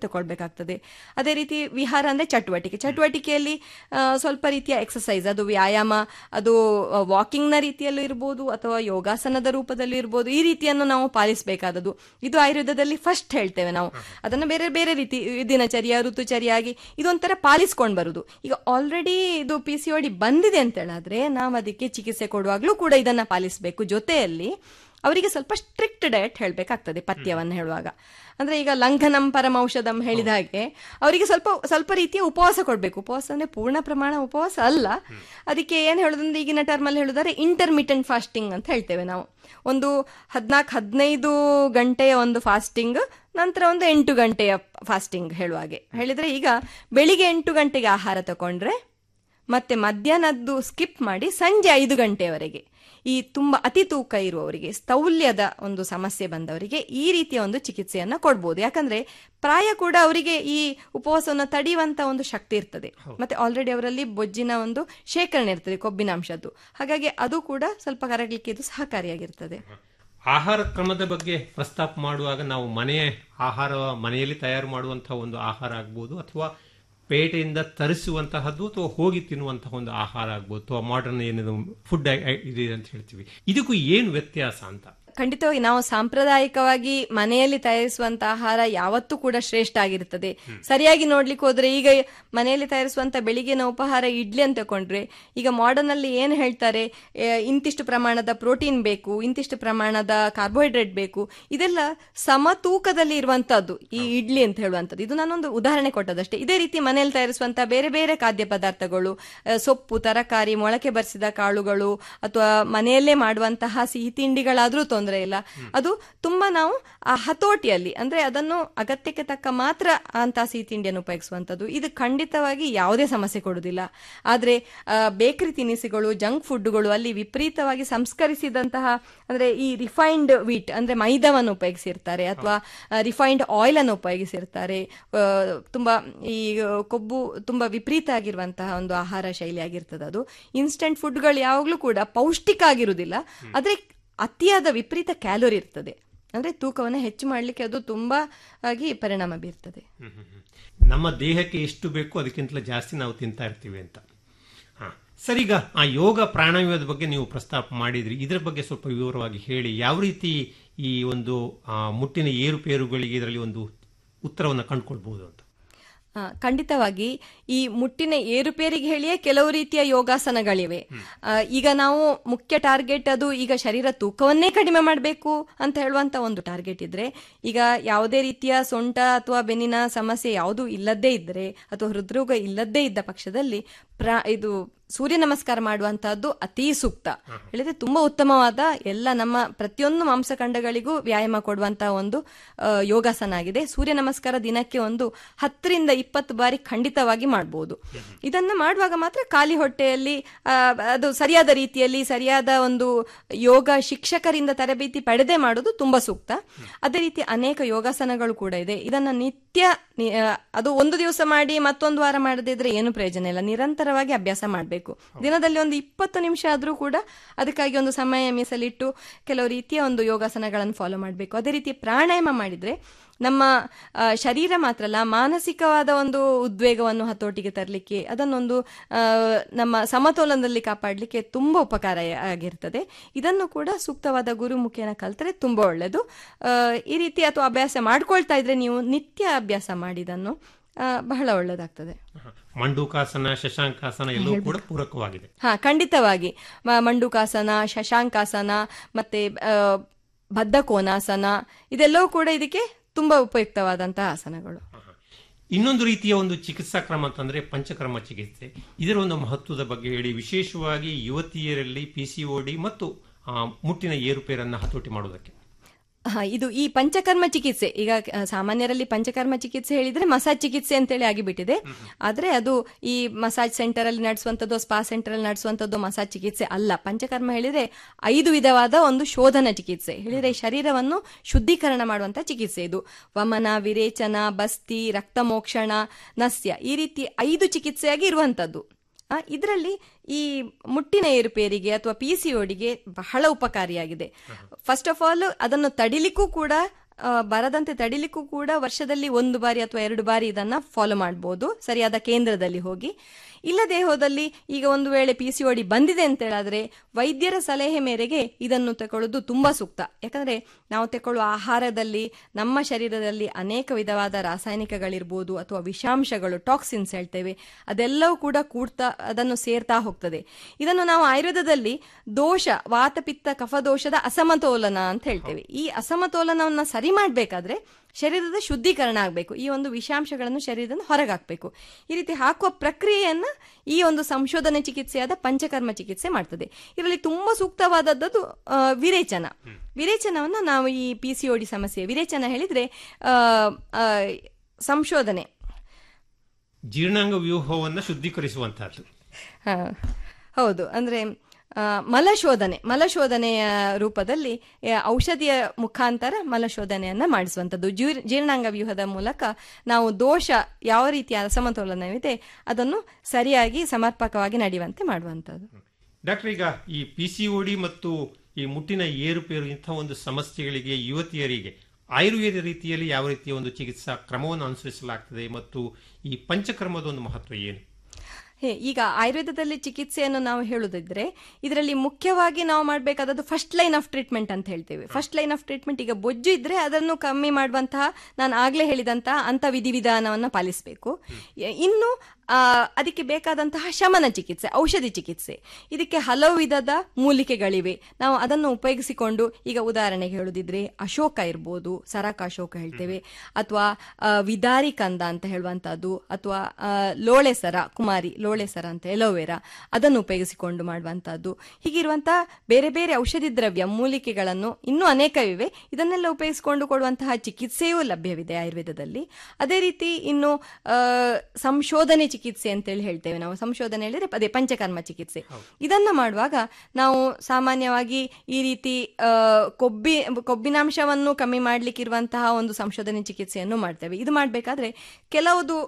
ಮಾಡಬೇಕಾಗ್ತದೆ ಅದೇ ರೀತಿ ವಿಹಾರ ಅಂದ್ರೆ ಚಟುವಟಿಕೆ ಚಟುವಟಿಕೆಯಲ್ಲಿ ಆ, ಸ್ವಲ್ಪ ರೀತಿಯ ಎಕ್ಸಸೈಸ್ ಅದು ವ್ಯಾಯಾಮ ಅದು ವಾಕಿಂಗ್ ನ ರೀತಿಯಲ್ಲೂ ಇರ್ಬೋದು ಅಥವಾ ಯೋಗಾಸನದ ರೂಪದಲ್ಲಿ ಇರ್ಬೋದು ಈ ರೀತಿಯನ್ನು ನಾವು ಪಾಲಿಸಬೇಕಾದದ್ದು ಇದು ಆಯುರ್ವೇದದಲ್ಲಿ ಫಸ್ಟ್ ಹೇಳ್ತೇವೆ ನಾವು ಅದನ್ನು ಬೇರೆ ಬೇರೆ ರೀತಿ ದಿನಚರ್ಯ ಋತುಚರ್ಯಾಗಿ ಇದೊಂಥರ ಪಾಲಿಸ್ಕೊಂಡು ಬರುದು ಈಗ ಆಲ್ರೆಡಿ ಇದು ಪಿ ಸಿ ಡಿ ಬಂದಿದೆ ಅಂತ ಹೇಳಿದ್ರೆ ನಾವು ಅದಕ್ಕೆ ಚಿಕಿತ್ಸೆ ಕೊಡುವಾಗಲೂ ಕೂಡ ಇದನ್ನ ಪಾಲಿಸಬೇಕು ಜೊತೆಯಲ್ಲಿ ಅವರಿಗೆ ಸ್ವಲ್ಪ ಸ್ಟ್ರಿಕ್ಟ್ ಡಯಟ್ ಹೇಳಬೇಕಾಗ್ತದೆ ಪಥ್ಯವನ್ನು ಹೇಳುವಾಗ ಅಂದ್ರೆ ಈಗ ಲಂಘನಂ ಪರಮೌಷಧಂ ಹೇಳಿದ ಹಾಗೆ ಅವರಿಗೆ ಸ್ವಲ್ಪ ಸ್ವಲ್ಪ ರೀತಿಯ ಉಪವಾಸ ಕೊಡಬೇಕು ಉಪವಾಸ ಅಂದ್ರೆ ಪೂರ್ಣ ಪ್ರಮಾಣ ಉಪವಾಸ ಅಲ್ಲ ಅದಕ್ಕೆ ಏನು ಹೇಳೋದಂದ್ರೆ ಈಗಿನ ಟರ್ಮಲ್ಲಿ ಹೇಳೋದಾದ್ರೆ ಇಂಟರ್ಮಿಟೆಂಟ್ ಫಾಸ್ಟಿಂಗ್ ಅಂತ ಹೇಳ್ತೇವೆ ನಾವು ಒಂದು ಹದಿನಾಲ್ಕು ಹದಿನೈದು ಗಂಟೆಯ ಒಂದು ಫಾಸ್ಟಿಂಗ್ ನಂತರ ಒಂದು ಎಂಟು ಗಂಟೆಯ ಫಾಸ್ಟಿಂಗ್ ಹೇಳುವಾಗೆ ಹೇಳಿದ್ರೆ ಈಗ ಬೆಳಿಗ್ಗೆ ಎಂಟು ಗಂಟೆಗೆ ಆಹಾರ ತಗೊಂಡ್ರೆ ಮತ್ತೆ ಮಧ್ಯಾಹ್ನದ್ದು ಸ್ಕಿಪ್ ಮಾಡಿ ಸಂಜೆ ಐದು ಗಂಟೆಯವರೆಗೆ ಈ ತುಂಬಾ ಅತಿ ತೂಕ ಇರುವವರಿಗೆ ಸ್ಥೌಲ್ಯದ ಒಂದು ಸಮಸ್ಯೆ ಬಂದವರಿಗೆ ಈ ರೀತಿಯ ಒಂದು ಚಿಕಿತ್ಸೆಯನ್ನ ಕೊಡ್ಬೋದು ಯಾಕಂದ್ರೆ ಪ್ರಾಯ ಕೂಡ ಅವರಿಗೆ ಈ ಉಪವಾಸವನ್ನು ತಡೆಯುವಂತ ಒಂದು ಶಕ್ತಿ ಇರ್ತದೆ ಮತ್ತೆ ಆಲ್ರೆಡಿ ಅವರಲ್ಲಿ ಬೊಜ್ಜಿನ ಒಂದು ಶೇಖರಣೆ ಇರ್ತದೆ ಕೊಬ್ಬಿನಾಂಶದ್ದು ಹಾಗಾಗಿ ಅದು ಕೂಡ ಸ್ವಲ್ಪ ಕರಗಲಿಕ್ಕೆ ಇದು ಸಹಕಾರಿಯಾಗಿರ್ತದೆ ಆಹಾರ ಕ್ರಮದ ಬಗ್ಗೆ ಪ್ರಸ್ತಾಪ ಮಾಡುವಾಗ ನಾವು ಮನೆಯ ಆಹಾರ ಮನೆಯಲ್ಲಿ ತಯಾರು ಮಾಡುವಂತಹ ಒಂದು ಆಹಾರ ಆಗ್ಬೋದು ಅಥವಾ ಪೇಟೆಯಿಂದ ತರಿಸುವಂತಹದ್ದು ಅಥವಾ ಹೋಗಿ ತಿನ್ನುವಂತಹ ಒಂದು ಆಹಾರ ಆಗ್ಬೋದು ಅಥವಾ ಮಾಡರ್ನ್ ಏನಿದು ಫುಡ್ ಇದೆ ಅಂತ ಹೇಳ್ತೀವಿ ಇದಕ್ಕೂ ಏನು ವ್ಯತ್ಯಾಸ ಅಂತ ಖಂಡಿತವಾಗಿ ನಾವು ಸಾಂಪ್ರದಾಯಿಕವಾಗಿ ಮನೆಯಲ್ಲಿ ತಯಾರಿಸುವಂತ ಆಹಾರ ಯಾವತ್ತೂ ಕೂಡ ಶ್ರೇಷ್ಠ ಆಗಿರ್ತದೆ ಸರಿಯಾಗಿ ನೋಡ್ಲಿಕ್ಕೆ ಹೋದ್ರೆ ಈಗ ಮನೆಯಲ್ಲಿ ತಯಾರಿಸುವಂತ ಬೆಳಿಗ್ಗಿನ ಉಪಹಾರ ಇಡ್ಲಿ ಅಂತ ತಕೊಂಡ್ರೆ ಈಗ ಮಾಡರ್ನ್ ಅಲ್ಲಿ ಏನ್ ಹೇಳ್ತಾರೆ ಆ, ಇಂತಿಷ್ಟು ಪ್ರಮಾಣದ ಪ್ರೋಟೀನ್ ಬೇಕು ಇಂತಿಷ್ಟು ಪ್ರಮಾಣದ ಕಾರ್ಬೋಹೈಡ್ರೇಟ್ ಬೇಕು ಇದೆಲ್ಲ ಸಮತೂಕದಲ್ಲಿ ಇರುವಂತದ್ದು ಈ ಇಡ್ಲಿ ಅಂತ ಹೇಳುವಂಥದ್ದು ಇದು ನಾನೊಂದು ಉದಾಹರಣೆ ಕೊಟ್ಟದಷ್ಟೇ ಇದೇ ರೀತಿ ಮನೆಯಲ್ಲಿ ತಯಾರಿಸುವಂತ ಬೇರೆ ಬೇರೆ ಖಾದ್ಯ ಪದಾರ್ಥಗಳು ಆ, ಸೊಪ್ಪು ತರಕಾರಿ ಮೊಳಕೆ ಬರಿಸಿದ ಕಾಳುಗಳು ಅಥವಾ ಮನೆಯಲ್ಲೇ ಮಾಡುವಂತಹ ಸಿಹಿ ತಿಂಡಿಗಳಾದ್ರೂ ತೊಂದರೆ ಇಲ್ಲ ಅದು ತುಂಬಾ ನಾವು ಆ ಹತೋಟಿಯಲ್ಲಿ ಅಂದ್ರೆ ಅದನ್ನು ಅಗತ್ಯಕ್ಕೆ ತಕ್ಕ ಮಾತ್ರ ಅಂತ ಸಿಹಿ ತಿಂಡಿಯನ್ನು ಉಪಯೋಗಿಸುವಂತದ್ದು ಇದು ಖಂಡಿತವಾಗಿ ಯಾವುದೇ ಸಮಸ್ಯೆ ಕೊಡುವುದಿಲ್ಲ ಆದ್ರೆ ಬೇಕರಿ ತಿನಿಸುಗಳು ಜಂಕ್ ಫುಡ್ಗಳು ಅಲ್ಲಿ ವಿಪರೀತವಾಗಿ ಸಂಸ್ಕರಿಸಿದಂತಹ ಅಂದ್ರೆ ಈ ರಿಫೈನ್ಡ್ ವೀಟ್ ಅಂದ್ರೆ ಮೈದಾವನ್ನು ಉಪಯೋಗಿಸಿರ್ತಾರೆ ಅಥವಾ ರಿಫೈನ್ಡ್ ಆಯಿಲ್ ಅನ್ನು ಉಪಯೋಗಿಸಿರ್ತಾರೆ ಆ, ತುಂಬಾ ಈ ಕೊಬ್ಬು ತುಂಬಾ ವಿಪರೀತ ಆಗಿರುವಂತಹ ಒಂದು ಆಹಾರ ಶೈಲಿ ಆಗಿರ್ತದೆ ಅದು ಇನ್ಸ್ಟೆಂಟ್ ಫುಡ್ಗಳು ಯಾವಾಗಲೂ ಕೂಡ ಪೌಷ್ಟಿಕ ಆಗಿರುವುದಿಲ್ಲ ಆದ್ರೆ ಅತಿಯಾದ ವಿಪರೀತ ಕ್ಯಾಲೋರಿ ಇರ್ತದೆ ಅಂದ್ರೆ ತೂಕವನ್ನು ಹೆಚ್ಚು ಮಾಡಲಿಕ್ಕೆ ಅದು ತುಂಬಾ ಆಗಿ ಪರಿಣಾಮ ಬೀರ್ತದೆ ನಮ್ಮ ದೇಹಕ್ಕೆ ಎಷ್ಟು ಬೇಕು ಅದಕ್ಕಿಂತಲೂ ಜಾಸ್ತಿ ನಾವು ತಿಂತಾ ಇರ್ತೀವಿ ಅಂತ ಹಾ ಸರಿಗ ಆ ಯೋಗ ಪ್ರಾಣಾಯಾಮದ ಬಗ್ಗೆ ನೀವು ಪ್ರಸ್ತಾಪ ಮಾಡಿದ್ರಿ ಇದರ ಬಗ್ಗೆ ಸ್ವಲ್ಪ ವಿವರವಾಗಿ ಹೇಳಿ ಯಾವ ರೀತಿ ಈ ಒಂದು ಆ, ಮುಟ್ಟಿನ ಏರುಪೇರುಗಳಿಗೆ ಇದರಲ್ಲಿ ಒಂದು ಉತ್ತರವನ್ನು ಕಂಡುಕೊಳ್ಬಹುದು ಅಂತ ಆ, ಖಂಡಿತವಾಗಿ ಈ ಮುಟ್ಟಿನ ಏರುಪೇರಿಗೆ ಹೇಳಿಯೇ ಕೆಲವು ರೀತಿಯ ಯೋಗಾಸನಗಳಿವೆ ಆ, ಈಗ ನಾವು ಮುಖ್ಯ ಟಾರ್ಗೆಟ್ ಅದು ಈಗ ಶರೀರ ತೂಕವನ್ನೇ ಕಡಿಮೆ ಮಾಡಬೇಕು ಅಂತ ಹೇಳುವಂತ ಒಂದು ಟಾರ್ಗೆಟ್ ಇದ್ರೆ ಈಗ ಯಾವುದೇ ರೀತಿಯ ಸೊಂಟ ಅಥವಾ ಬೆನ್ನಿನ ಸಮಸ್ಯೆ ಯಾವುದೂ ಇಲ್ಲದೇ ಇದ್ರೆ ಅಥವಾ ಹೃದ್ರೋಗ ಇಲ್ಲದೇ ಇದ್ದ ಪಕ್ಷದಲ್ಲಿ ಪ್ರಾ ಇದು ಸೂರ್ಯ ನಮಸ್ಕಾರ ಮಾಡುವಂತಹದ್ದು ಅತಿ ಸೂಕ್ತ ಹೇಳಿದ್ರೆ ತುಂಬಾ ಉತ್ತಮವಾದ ಎಲ್ಲ ನಮ್ಮ ಪ್ರತಿಯೊಂದು ಮಾಂಸಖಂಡಗಳಿಗೂ ವ್ಯಾಯಾಮ ಕೊಡುವಂತಹ ಒಂದು ಆ, ಯೋಗಾಸನ ಆಗಿದೆ ಸೂರ್ಯ ನಮಸ್ಕಾರ ದಿನಕ್ಕೆ ಒಂದು ಹತ್ತರಿಂದ ಇಪ್ಪತ್ತು ಬಾರಿ ಖಂಡಿತವಾಗಿ ಮಾಡಬಹುದು ಇದನ್ನ ಮಾಡುವಾಗ ಮಾತ್ರ ಖಾಲಿ ಹೊಟ್ಟೆಯಲ್ಲಿ ಆ, ಅದು ಸರಿಯಾದ ರೀತಿಯಲ್ಲಿ ಸರಿಯಾದ ಒಂದು ಯೋಗ ಶಿಕ್ಷಕರಿಂದ ತರಬೇತಿ ಪಡೆದೇ ಮಾಡೋದು ತುಂಬಾ ಸೂಕ್ತ ಅದೇ ರೀತಿ ಅನೇಕ ಯೋಗಾಸನಗಳು ಕೂಡ ಇದೆ ಇದನ್ನ ನಿತ್ಯ ನಿ- ಆ, ಅದು ಒಂದು ದಿವಸ ಮಾಡಿ ಮತ್ತೊಂದು ವಾರ ಮಾಡದೇ ಇದ್ರೆ ಏನು ಪ್ರಯೋಜನ ಇಲ್ಲ ನಿರಂತರವಾಗಿ ಅಭ್ಯಾಸ ಮಾಡಬೇಕು ದಿನದಲ್ಲಿ ಒಂದು ಇಪ್ಪತ್ತು ನಿಮಿಷ ಆದ್ರೂ ಕೂಡ ಅದಕ್ಕಾಗಿ ಒಂದು ಸಮಯ ಮೀಸಲಿಟ್ಟು ಕೆಲವು ರೀತಿಯ ಒಂದು ಯೋಗಾಸನಗಳನ್ನು ಫಾಲೋ ಮಾಡಬೇಕು ಅದೇ ರೀತಿ ಪ್ರಾಣಾಯಾಮ ಮಾಡಿದ್ರೆ ನಮ್ಮ ಆ, ಶರೀರ ಮಾತ್ರ ಅಲ್ಲ ಮಾನಸಿಕವಾದ ಒಂದು ಉದ್ವೇಗವನ್ನು ಹತೋಟಿಗೆ ತರಲಿಕ್ಕೆ ಅದನ್ನೊಂದು ಆ, ನಮ್ಮ ಸಮತೋಲನದಲ್ಲಿ ಕಾಪಾಡಲಿಕ್ಕೆ ತುಂಬಾ ಉಪಕಾರ ಆಗಿರ್ತದೆ ಇದನ್ನು ಕೂಡ ಸೂಕ್ತವಾದ ಗುರು ಮುಖೇನ ಕಲ್ತರೆ ತುಂಬಾ ಒಳ್ಳೆಯದು ಆ, ಈ ರೀತಿ ಅಥವಾ ಅಭ್ಯಾಸ ಮಾಡ್ಕೊಳ್ತಾ ಇದ್ರೆ ನೀವು ನಿತ್ಯ ಅಭ್ಯಾಸ ಮಾಡಿದನ್ನು ಆ, ಬಹಳ ಒಳ್ಳೆಯದಾಗ್ತದೆ ಮಂಡೂಕಾಸನ ಶಶಾಂಕಾಸನ ಎಲ್ಲವೂ ಕೂಡ ಪೂರಕವಾಗಿದೆ ಹಾ ಖಂಡಿತವಾಗಿ ಮ- ಮಂಡುಕಾಸನ ಶಶಾಂಕಾಸನ ಮತ್ತೆ ಆ, ಬದ್ಧಕೋನಾಸನ ಇದೆಲ್ಲವೂ ಕೂಡ ಇದಕ್ಕೆ ತುಂಬಾ ಉಪಯುಕ್ತವಾದಂತಹ ಆಸನಗಳು ಇನ್ನೊಂದು ರೀತಿಯ ಒಂದು ಚಿಕಿತ್ಸಾ ಕ್ರಮ ಅಂತಂದ್ರೆ ಪಂಚಕರ್ಮ ಚಿಕಿತ್ಸೆ ಇದರ ಒಂದು ಮಹತ್ವದ ಬಗ್ಗೆ ಹೇಳಿ ವಿಶೇಷವಾಗಿ ಯುವತಿಯರಲ್ಲಿ ಪಿಸಿಒಡಿ ಮತ್ತು ಆ, ಮುಟ್ಟಿನ ಏರುಪೇರನ್ನ ಹತೋಟಿ ಮಾಡುವುದಕ್ಕೆ ಹಾ ಇದು ಈ ಪಂಚಕರ್ಮ ಚಿಕಿತ್ಸೆ ಈಗ ಆ, ಸಾಮಾನ್ಯರಲ್ಲಿ ಪಂಚಕರ್ಮ ಚಿಕಿತ್ಸೆ ಹೇಳಿದ್ರೆ ಮಸಾಜ್ ಚಿಕಿತ್ಸೆ ಅಂತೇಳಿ ಆಗಿಬಿಟ್ಟಿದೆ ಆದ್ರೆ ಅದು ಈ ಮಸಾಜ್ ಸೆಂಟರ್ ಅಲ್ಲಿ ನಡೆಸುವಂತದ್ದು ಸ್ಪಾ ಸೆಂಟರ್ ಅಲ್ಲಿ ನಡೆಸುವಂತದ್ದು ಮಸಾಜ್ ಚಿಕಿತ್ಸೆ ಅಲ್ಲ ಪಂಚಕರ್ಮ ಹೇಳಿದ್ರೆ ಐದು ವಿಧವಾದ ಒಂದು ಶೋಧನ ಚಿಕಿತ್ಸೆ ಹೇಳಿದ್ರೆ ಈ ಶರೀರವನ್ನು ಶುದ್ಧೀಕರಣ ಮಾಡುವಂತ ಚಿಕಿತ್ಸೆ ಇದು ವಮನ ವಿರೇಚನ ಬಸ್ತಿ ರಕ್ತಮೋಕ್ಷಣ ನಸ್ಯ ಈ ರೀತಿ ಐದು ಚಿಕಿತ್ಸೆಯಾಗಿ ಇರುವಂತದ್ದು ಇದರಲ್ಲಿ ಈ ಮುಟ್ಟಿನ ಏರುಪೇರಿಗೆ ಅಥವಾ ಪಿ ಸಿ ಓಡಿಗೆ ಬಹಳ ಉಪಕಾರಿಯಾಗಿದೆ ಫಸ್ಟ್ ಆಫ್ ಆಲ್ ಅದನ್ನು ತಡಿಲಿಕ್ಕೂ ಕೂಡ ಆ, ಬರದಂತೆ ತಡಿಲಿಕ್ಕೂ ಕೂಡ ವರ್ಷದಲ್ಲಿ ಒಂದು ಬಾರಿ ಅಥವಾ ಎರಡು ಬಾರಿ ಇದನ್ನ ಫಾಲೋ ಮಾಡಬಹುದು ಸರಿಯಾದ ಕೇಂದ್ರದಲ್ಲಿ ಹೋಗಿ ಇಲ್ಲದೆ ಹೋದಲ್ಲಿ ಈಗ ಒಂದು ವೇಳೆ ಪಿ ಸಿ ಓಡಿ ಬಂದಿದೆ ಅಂತ ಹೇಳಿದ್ರೆ ವೈದ್ಯರ ಸಲಹೆ ಮೇರೆಗೆ ಇದನ್ನು ತಗೊಳ್ಳೋದು ತುಂಬಾ ಸೂಕ್ತ ಯಾಕಂದ್ರೆ ನಾವು ತಗೊಳ್ಳುವ ಆಹಾರದಲ್ಲಿ ನಮ್ಮ ಶರೀರದಲ್ಲಿ ಅನೇಕ ವಿಧವಾದ ರಾಸಾಯನಿಕಗಳಿರ್ಬೋದು ಅಥವಾ ವಿಷಾಂಶಗಳು ಟಾಕ್ಸಿನ್ಸ್ ಹೇಳ್ತೇವೆ ಅದೆಲ್ಲವೂ ಕೂಡ ಕೂಡ್ತಾ ಅದನ್ನು ಸೇರ್ತಾ ಹೋಗ್ತದೆ ಇದನ್ನು ನಾವು ಆಯುರ್ವೇದದಲ್ಲಿ ದೋಷ ವಾತಪಿತ್ತ ಕಫದೋಷದ ಅಸಮತೋಲನ ಅಂತ ಹೇಳ್ತೇವೆ ಈ ಅಸಮತೋಲನವನ್ನ ಸರಿ ಮಾಡಬೇಕಾದ್ರೆ ಶರೀರದ ಶುದ್ಧೀಕರಣ ಆಗಬೇಕು ಈ ಒಂದು ವಿಷಾಂಶಗಳನ್ನು ಶರೀರದಿಂದ ಹೊರಗೆ ಹಾಕಬೇಕು ಈ ರೀತಿ ಹಾಕುವ ಪ್ರಕ್ರಿಯೆಯನ್ನ ಈ ಒಂದು ಸಂಶೋಧನೆ ಚಿಕಿತ್ಸೆಯಾದ ಪಂಚಕರ್ಮ ಚಿಕಿತ್ಸೆ ಮಾಡ್ತದೆ ಇದರಲ್ಲಿ ತುಂಬಾ ಸೂಕ್ತವಾದದ್ದು ಆ, ವಿರೇಚನ ವಿರೇಚನವನ್ನು ನಾವು ಈ ಪಿ ಸಿ ಡಿ ಸಮಸ್ಯೆ ವಿರೇಚನ ಹೇಳಿದ್ರೆ ಆ, ಆ, ಸಂಶೋಧನೆ ಜೀರ್ಣಾಂಗ ವ್ಯೂಹವನ್ನು ಶುದ್ಧೀಕರಿಸುವಂತಹದ್ದು ಹಾ, ಹೌದು ಅಂದ್ರೆ ಆ, ಮಲಶೋಧನೆ ಮಲಶೋಧನೆಯ ರೂಪದಲ್ಲಿ ಆ, ಔಷಧಿಯ ಮುಖಾಂತರ ಮಲಶೋಧನೆಯನ್ನ ಮಾಡಿಸುವಂಥದ್ದು ಜೀರ್- ಜೀರ್ಣಾಂಗ ವ್ಯೂಹದ ಮೂಲಕ ನಾವು ದೋಷ ಯಾವ ರೀತಿಯ ಅಸಮತೋಲನವಿದೆ ಅದನ್ನು ಸರಿಯಾಗಿ ಸಮರ್ಪಕವಾಗಿ ನಡೆಯುವಂತೆ ಮಾಡುವಂಥದ್ದು ಡಾಕ್ಟರ್ ಈಗ ಈ ಪಿ ಸಿ ಡಿ ಮತ್ತು ಈ ಮುಟ್ಟಿನ ಏರುಪೇರು ಇಂಥ ಒಂದು ಸಮಸ್ಯೆಗಳಿಗೆ ಯುವತಿಯರಿಗೆ ಆಯುರ್ವೇದ ರೀತಿಯಲ್ಲಿ ಯಾವ ರೀತಿಯ ಒಂದು ಚಿಕಿತ್ಸಾ ಕ್ರಮವನ್ನು ಅನುಸರಿಸಲಾಗ್ತದೆ ಮತ್ತು ಈ ಪಂಚಕರ್ಮದ ಒಂದು ಮಹತ್ವ ಏನು ಹೇ, ಈಗ ಆಯುರ್ವೇದದಲ್ಲಿ ಚಿಕಿತ್ಸೆಯನ್ನು ನಾವು ಹೇಳುದಿದ್ರೆ ಇದರಲ್ಲಿ ಮುಖ್ಯವಾಗಿ ನಾವು ಮಾಡಬೇಕಾದದ್ದು ಫಸ್ಟ್ ಲೈನ್ ಆಫ್ ಟ್ರೀಟ್ಮೆಂಟ್ ಅಂತ ಹೇಳ್ತೇವೆ ಫಸ್ಟ್ ಲೈನ್ ಆಫ್ ಟ್ರೀಟ್ಮೆಂಟ್ ಈಗ ಬೊಜ್ಜು ಇದ್ರೆ ಅದನ್ನು ಕಮ್ಮಿ ಮಾಡುವಂತಹ ನಾನು ಆಗ್ಲೇ ಹೇಳಿದಂತಹ ಅಂತ ವಿಧಿವಿಧಾನವನ್ನು ಪಾಲಿಸಬೇಕು ಇನ್ನು ಆ, ಅದಕ್ಕೆ ಬೇಕಾದಂತಹ ಶಮನ ಚಿಕಿತ್ಸೆ ಔಷಧಿ ಚಿಕಿತ್ಸೆ ಇದಕ್ಕೆ ಹಲವು ವಿಧದ ಮೂಲಿಕೆಗಳಿವೆ ನಾವು ಅದನ್ನು ಉಪಯೋಗಿಸಿಕೊಂಡು ಈಗ ಉದಾಹರಣೆಗೆ ಹೇಳುದಿದ್ರೆ ಅಶೋಕ ಇರ್ಬೋದು ಸರಕ ಅಶೋಕ ಹೇಳ್ತೇವೆ ಅಥವಾ ಆ, ವಿದಾರಿ ಕಂದ ಅಂತ ಹೇಳುವಂತಹದ್ದು ಅಥವಾ ಆ, ಲೋಳೆಸರ ಕುಮಾರಿ ಲೋಳೆಸರ ಅಂತ ಎಲೋವೆರಾ ಅದನ್ನು ಉಪಯೋಗಿಸಿಕೊಂಡು ಮಾಡುವಂತಹದ್ದು ಹೀಗಿರುವಂತಹ ಬೇರೆ ಬೇರೆ ಔಷಧಿ ದ್ರವ್ಯ ಮೂಲಿಕೆಗಳನ್ನು ಇನ್ನೂ ಅನೇಕವಿವೆ ಇದನ್ನೆಲ್ಲ ಉಪಯೋಗಿಸಿಕೊಂಡು ಕೊಡುವಂತಹ ಚಿಕಿತ್ಸೆಯೂ ಲಭ್ಯವಿದೆ ಆಯುರ್ವೇದದಲ್ಲಿ ಅದೇ ರೀತಿ ಇನ್ನು ಆ, ಸಂಶೋಧನೆ ಚಿಕಿತ್ಸೆ ಅಂತೇಳಿ ಹೇಳ್ತೇವೆ ನಾವು ಸಂಶೋಧನೆ ಹೇಳಿದ್ರೆ ಅದೇ ಪಂಚಕರ್ಮ ಚಿಕಿತ್ಸೆ ಇದನ್ನ ಮಾಡುವಾಗ ನಾವು ಸಾಮಾನ್ಯವಾಗಿ ಈ ರೀತಿ ಆ, ಕೊಬ್ಬಿ ಕೊಬ್ಬಿನಾಂಶವನ್ನು ಕಮ್ಮಿ ಮಾಡ್ಲಿಕ್ಕಿರುವಂತಹ ಒಂದು ಸಂಶೋಧನೆ ಚಿಕಿತ್ಸೆಯನ್ನು ಮಾಡ್ತೇವೆ ಇದು ಮಾಡಬೇಕಾದ್ರೆ ಕೆಲವುದು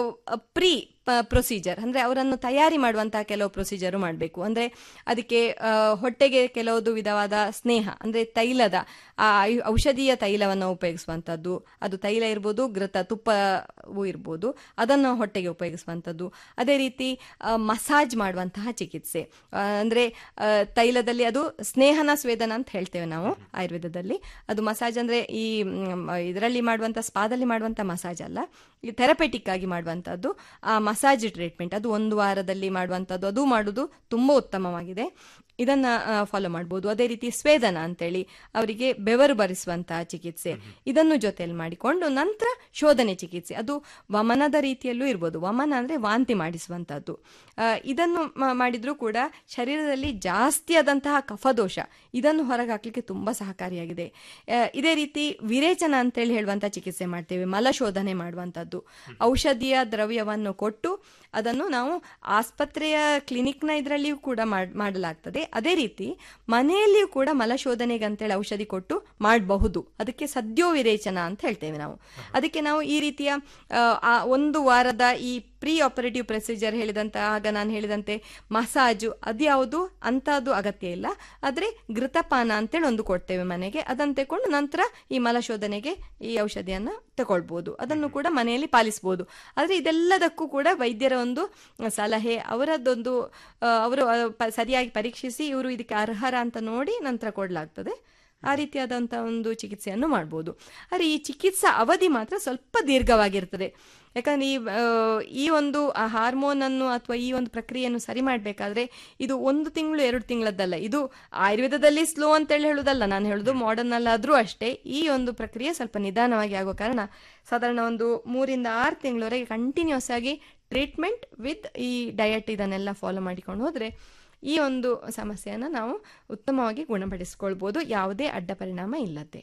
ಪ್ರೀ ಪ್ರೊಸೀಜರ್ ಅಂದ್ರೆ ಅವರನ್ನು ತಯಾರಿ ಮಾಡುವಂತಹ ಕೆಲವು ಪ್ರೊಸೀಜರ್ ಮಾಡಬೇಕು ಅಂದ್ರೆ ಅದಕ್ಕೆ ಆ, ಹೊಟ್ಟೆಗೆ ಕೆಲವುದು ವಿಧವಾದ ಸ್ನೇಹ ಅಂದ್ರೆ ತೈಲದ ಆ ಐ- ಔಷಧೀಯ ತೈಲವನ್ನು ಉಪಯೋಗಿಸುವಂತದ್ದು ಅದು ತೈಲ ಇರ್ಬೋದು ಘೃತ ತುಪ್ಪವೂ ಇರ್ಬೋದು ಅದನ್ನು ಹೊಟ್ಟೆಗೆ ಉಪಯೋಗಿಸುವಂತದ್ದು ಅದೇ ರೀತಿ ಆ, ಮಸಾಜ್ ಮಾಡುವಂತಹ ಚಿಕಿತ್ಸೆ ಆ, ಅಂದ್ರೆ ಆ, ತೈಲದಲ್ಲಿ ಅದು ಸ್ನೇಹನ ಸ್ವೇದನ ಅಂತ ಹೇಳ್ತೇವೆ ನಾವು ಆಯುರ್ವೇದದಲ್ಲಿ ಅದು ಮಸಾಜ್ ಅಂದ್ರೆ ಈ ಇದರಲ್ಲಿ ಮಾಡುವಂತ ಸ್ಪಾದಲ್ಲಿ ಮಾಡುವಂತ ಮಸಾಜ್ ಅಲ್ಲ ಈ ಥೆರಪೆಟಿಕ್ ಆಗಿ ಮಾಡುವಂತದ್ದು ಆ ಮಸಾಜ್ ಟ್ರೀಟ್ಮೆಂಟ್ ಅದು ಒಂದು ವಾರದಲ್ಲಿ ಮಾಡುವಂತದ್ದು ಅದು ಮಾಡುವುದು ತುಂಬಾ ಉತ್ತಮವಾಗಿದೆ ಇದನ್ನ ಫಾಲೋ ಮಾಡ್ಬೋದು ಅದೇ ರೀತಿ ಸ್ವೇದನ ಅಂತೇಳಿ ಅವರಿಗೆ ಬೆವರು ಬರಿಸುವಂತಹ ಚಿಕಿತ್ಸೆ ಇದನ್ನು ಜೊತೆಯಲ್ಲಿ ಮಾಡಿಕೊಂಡು ನಂತರ ಶೋಧನೆ ಚಿಕಿತ್ಸೆ ಅದು ವಮನದ ರೀತಿಯಲ್ಲೂ ಇರ್ಬೋದು ವಮನ ಅಂದ್ರೆ ವಾಂತಿ ಮಾಡಿಸುವಂತಹದ್ದು ಆ, ಇದನ್ನು ಮ- ಮಾಡಿದ್ರೂ ಕೂಡ ಶರೀರದಲ್ಲಿ ಜಾಸ್ತಿ ಆದಂತಹ ಕಫದೋಷ ಇದನ್ನು ಹೊರಗೆ ಹಾಕ್ಲಿಕ್ಕೆ ತುಂಬಾ ಸಹಕಾರಿಯಾಗಿದೆ ಆ, ಇದೇ ರೀತಿ ವಿರೇಚನ ಅಂತೇಳಿ ಹೇಳುವಂತ ಚಿಕಿತ್ಸೆ ಮಾಡ್ತೇವೆ ಮಲಶೋಧನೆ ಮಾಡುವಂತದ್ದು ಔಷಧಿಯ ದ್ರವ್ಯವನ್ನು ಕೊಟ್ಟು ಅದನ್ನು ನಾವು ಆಸ್ಪತ್ರೆಯ ಕ್ಲಿನಿಕ್ನ ಇದರಲ್ಲಿಯೂ ಕೂಡ ಮಾಡ್- ಮಾಡಲಾಗ್ತದೆ ಅದೇ ರೀತಿ ಮನೆಯಲ್ಲಿಯೂ ಕೂಡ ಮಲಶೋಧನೆಗೆ ಅಂತೇಳಿ ಔಷಧಿ ಕೊಟ್ಟು ಮಾಡಬಹುದು ಅದಕ್ಕೆ ಸದ್ಯೋ ವಿರೇಚನ ಅಂತ ಹೇಳ್ತೇವೆ ನಾವು ಅದಕ್ಕೆ ನಾವು ಈ ರೀತಿಯ ಆ, ಆ ಒಂದು ವಾರದ ಈ ಪ್ರೀ ಆಪರೇಟಿವ್ ಪ್ರೊಸೀಜರ್ ಹೇಳಿದಂತ ಆಗ ನಾನು ಹೇಳಿದಂತೆ ಮಸಾಜು ಅದ್ಯಾವುದು ಅಂತದ್ದು ಅಗತ್ಯ ಇಲ್ಲ ಆದ್ರೆ ಘೃತಪಾನ ಅಂತೇಳಿ ಒಂದು ಕೊಡ್ತೇವೆ ಮನೆಗೆ ಅದನ್ನು ತಕೊಂಡು ನಂತರ ಈ ಮಲಶೋಧನೆಗೆ ಈ ಔಷಧಿಯನ್ನ ತಗೊಳ್ಬಹುದು ಅದನ್ನು ಕೂಡ ಮನೆಯಲ್ಲಿ ಪಾಲಿಸಬಹುದು ಆದ್ರೆ ಇದೆಲ್ಲದಕ್ಕೂ ಕೂಡ ವೈದ್ಯರ ಒಂದು ಸಲಹೆ ಅವರದ್ದೊಂದು ಆ, ಅವರು ಆ, ಪ- ಸರಿಯಾಗಿ ಪರೀಕ್ಷಿಸಿ ಇವರು ಇದಕ್ಕೆ ಅರ್ಹರ ಅಂತ ನೋಡಿ ನಂತರ ಕೊಡಲಾಗ್ತದೆ ಆ ರೀತಿಯಾದಂಥ ಒಂದು ಚಿಕಿತ್ಸೆಯನ್ನು ಮಾಡ್ಬೋದು ಆದರೆ ಈ ಚಿಕಿತ್ಸಾ ಅವಧಿ ಮಾತ್ರ ಸ್ವಲ್ಪ ದೀರ್ಘವಾಗಿರ್ತದೆ ಯಾಕಂದ್ರೆ ಈ ಆ, ಈ ಒಂದು ಹಾರ್ಮೋನ್ ಅನ್ನು ಅಥವಾ ಈ ಒಂದು ಪ್ರಕ್ರಿಯೆಯನ್ನು ಸರಿ ಮಾಡಬೇಕಾದ್ರೆ ಇದು ಒಂದು ತಿಂಗಳು ಎರಡು ತಿಂಗಳದ್ದಲ್ಲ ಇದು ಆಯುರ್ವೇದದಲ್ಲಿ ಸ್ಲೋ ಅಂತೇಳಿ ಹೇಳುದಲ್ಲ ನಾನು ಹೇಳುದು ಮಾಡರ್ನ್ ಅಲ್ಲಾದ್ರೂ ಅಷ್ಟೇ ಈ ಒಂದು ಪ್ರಕ್ರಿಯೆ ಸ್ವಲ್ಪ ನಿಧಾನವಾಗಿ ಆಗೋ ಕಾರಣ ಸಾಧಾರಣ ಒಂದು ಮೂರಿಂದ ಆರು ತಿಂಗಳವರೆಗೆ ಕಂಟಿನ್ಯೂಸ್ ಆಗಿ ಟ್ರೀಟ್ಮೆಂಟ್ ವಿತ್ ಈ ಡಯಟ್ ಇದನ್ನೆಲ್ಲ ಫಾಲೋ ಮಾಡಿಕೊಂಡು ಹೋದ್ರೆ ಈ ಒಂದು ಸಮಸ್ಯೆಯನ್ನು ನಾವು ಉತ್ತಮವಾಗಿ ಗುಣಪಡಿಸಿಕೊಳ್ಬೋದು ಯಾವುದೇ ಅಡ್ಡ ಪರಿಣಾಮ ಇಲ್ಲದೆ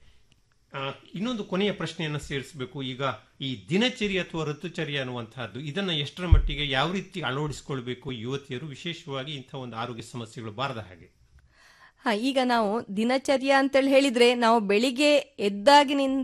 ಆ, ಇನ್ನೊಂದು ಕೊನೆಯ ಪ್ರಶ್ನೆಯನ್ನು ಸೇರಿಸಬೇಕು ಈಗ ಈ ದಿನಚರಿ ಅಥವಾ ಋತುಚರ್ಯ ಅನ್ನುವಂತಹದ್ದು ಇದನ್ನ ಎಷ್ಟರ ಮಟ್ಟಿಗೆ ಯಾವ ರೀತಿ ಅಳವಡಿಸಿಕೊಳ್ಬೇಕು ಯುವತಿಯರು ವಿಶೇಷವಾಗಿ ಇಂಥ ಒಂದು ಆರೋಗ್ಯ ಸಮಸ್ಯೆಗಳು ಬಾರದ ಹಾಗೆ ಹಾ ಈಗ ನಾವು ದಿನಚರ್ಯ ಅಂತೇಳಿ ಹೇಳಿದ್ರೆ ನಾವು ಬೆಳಿಗ್ಗೆ ಎದ್ದಾಗಿನಿಂದ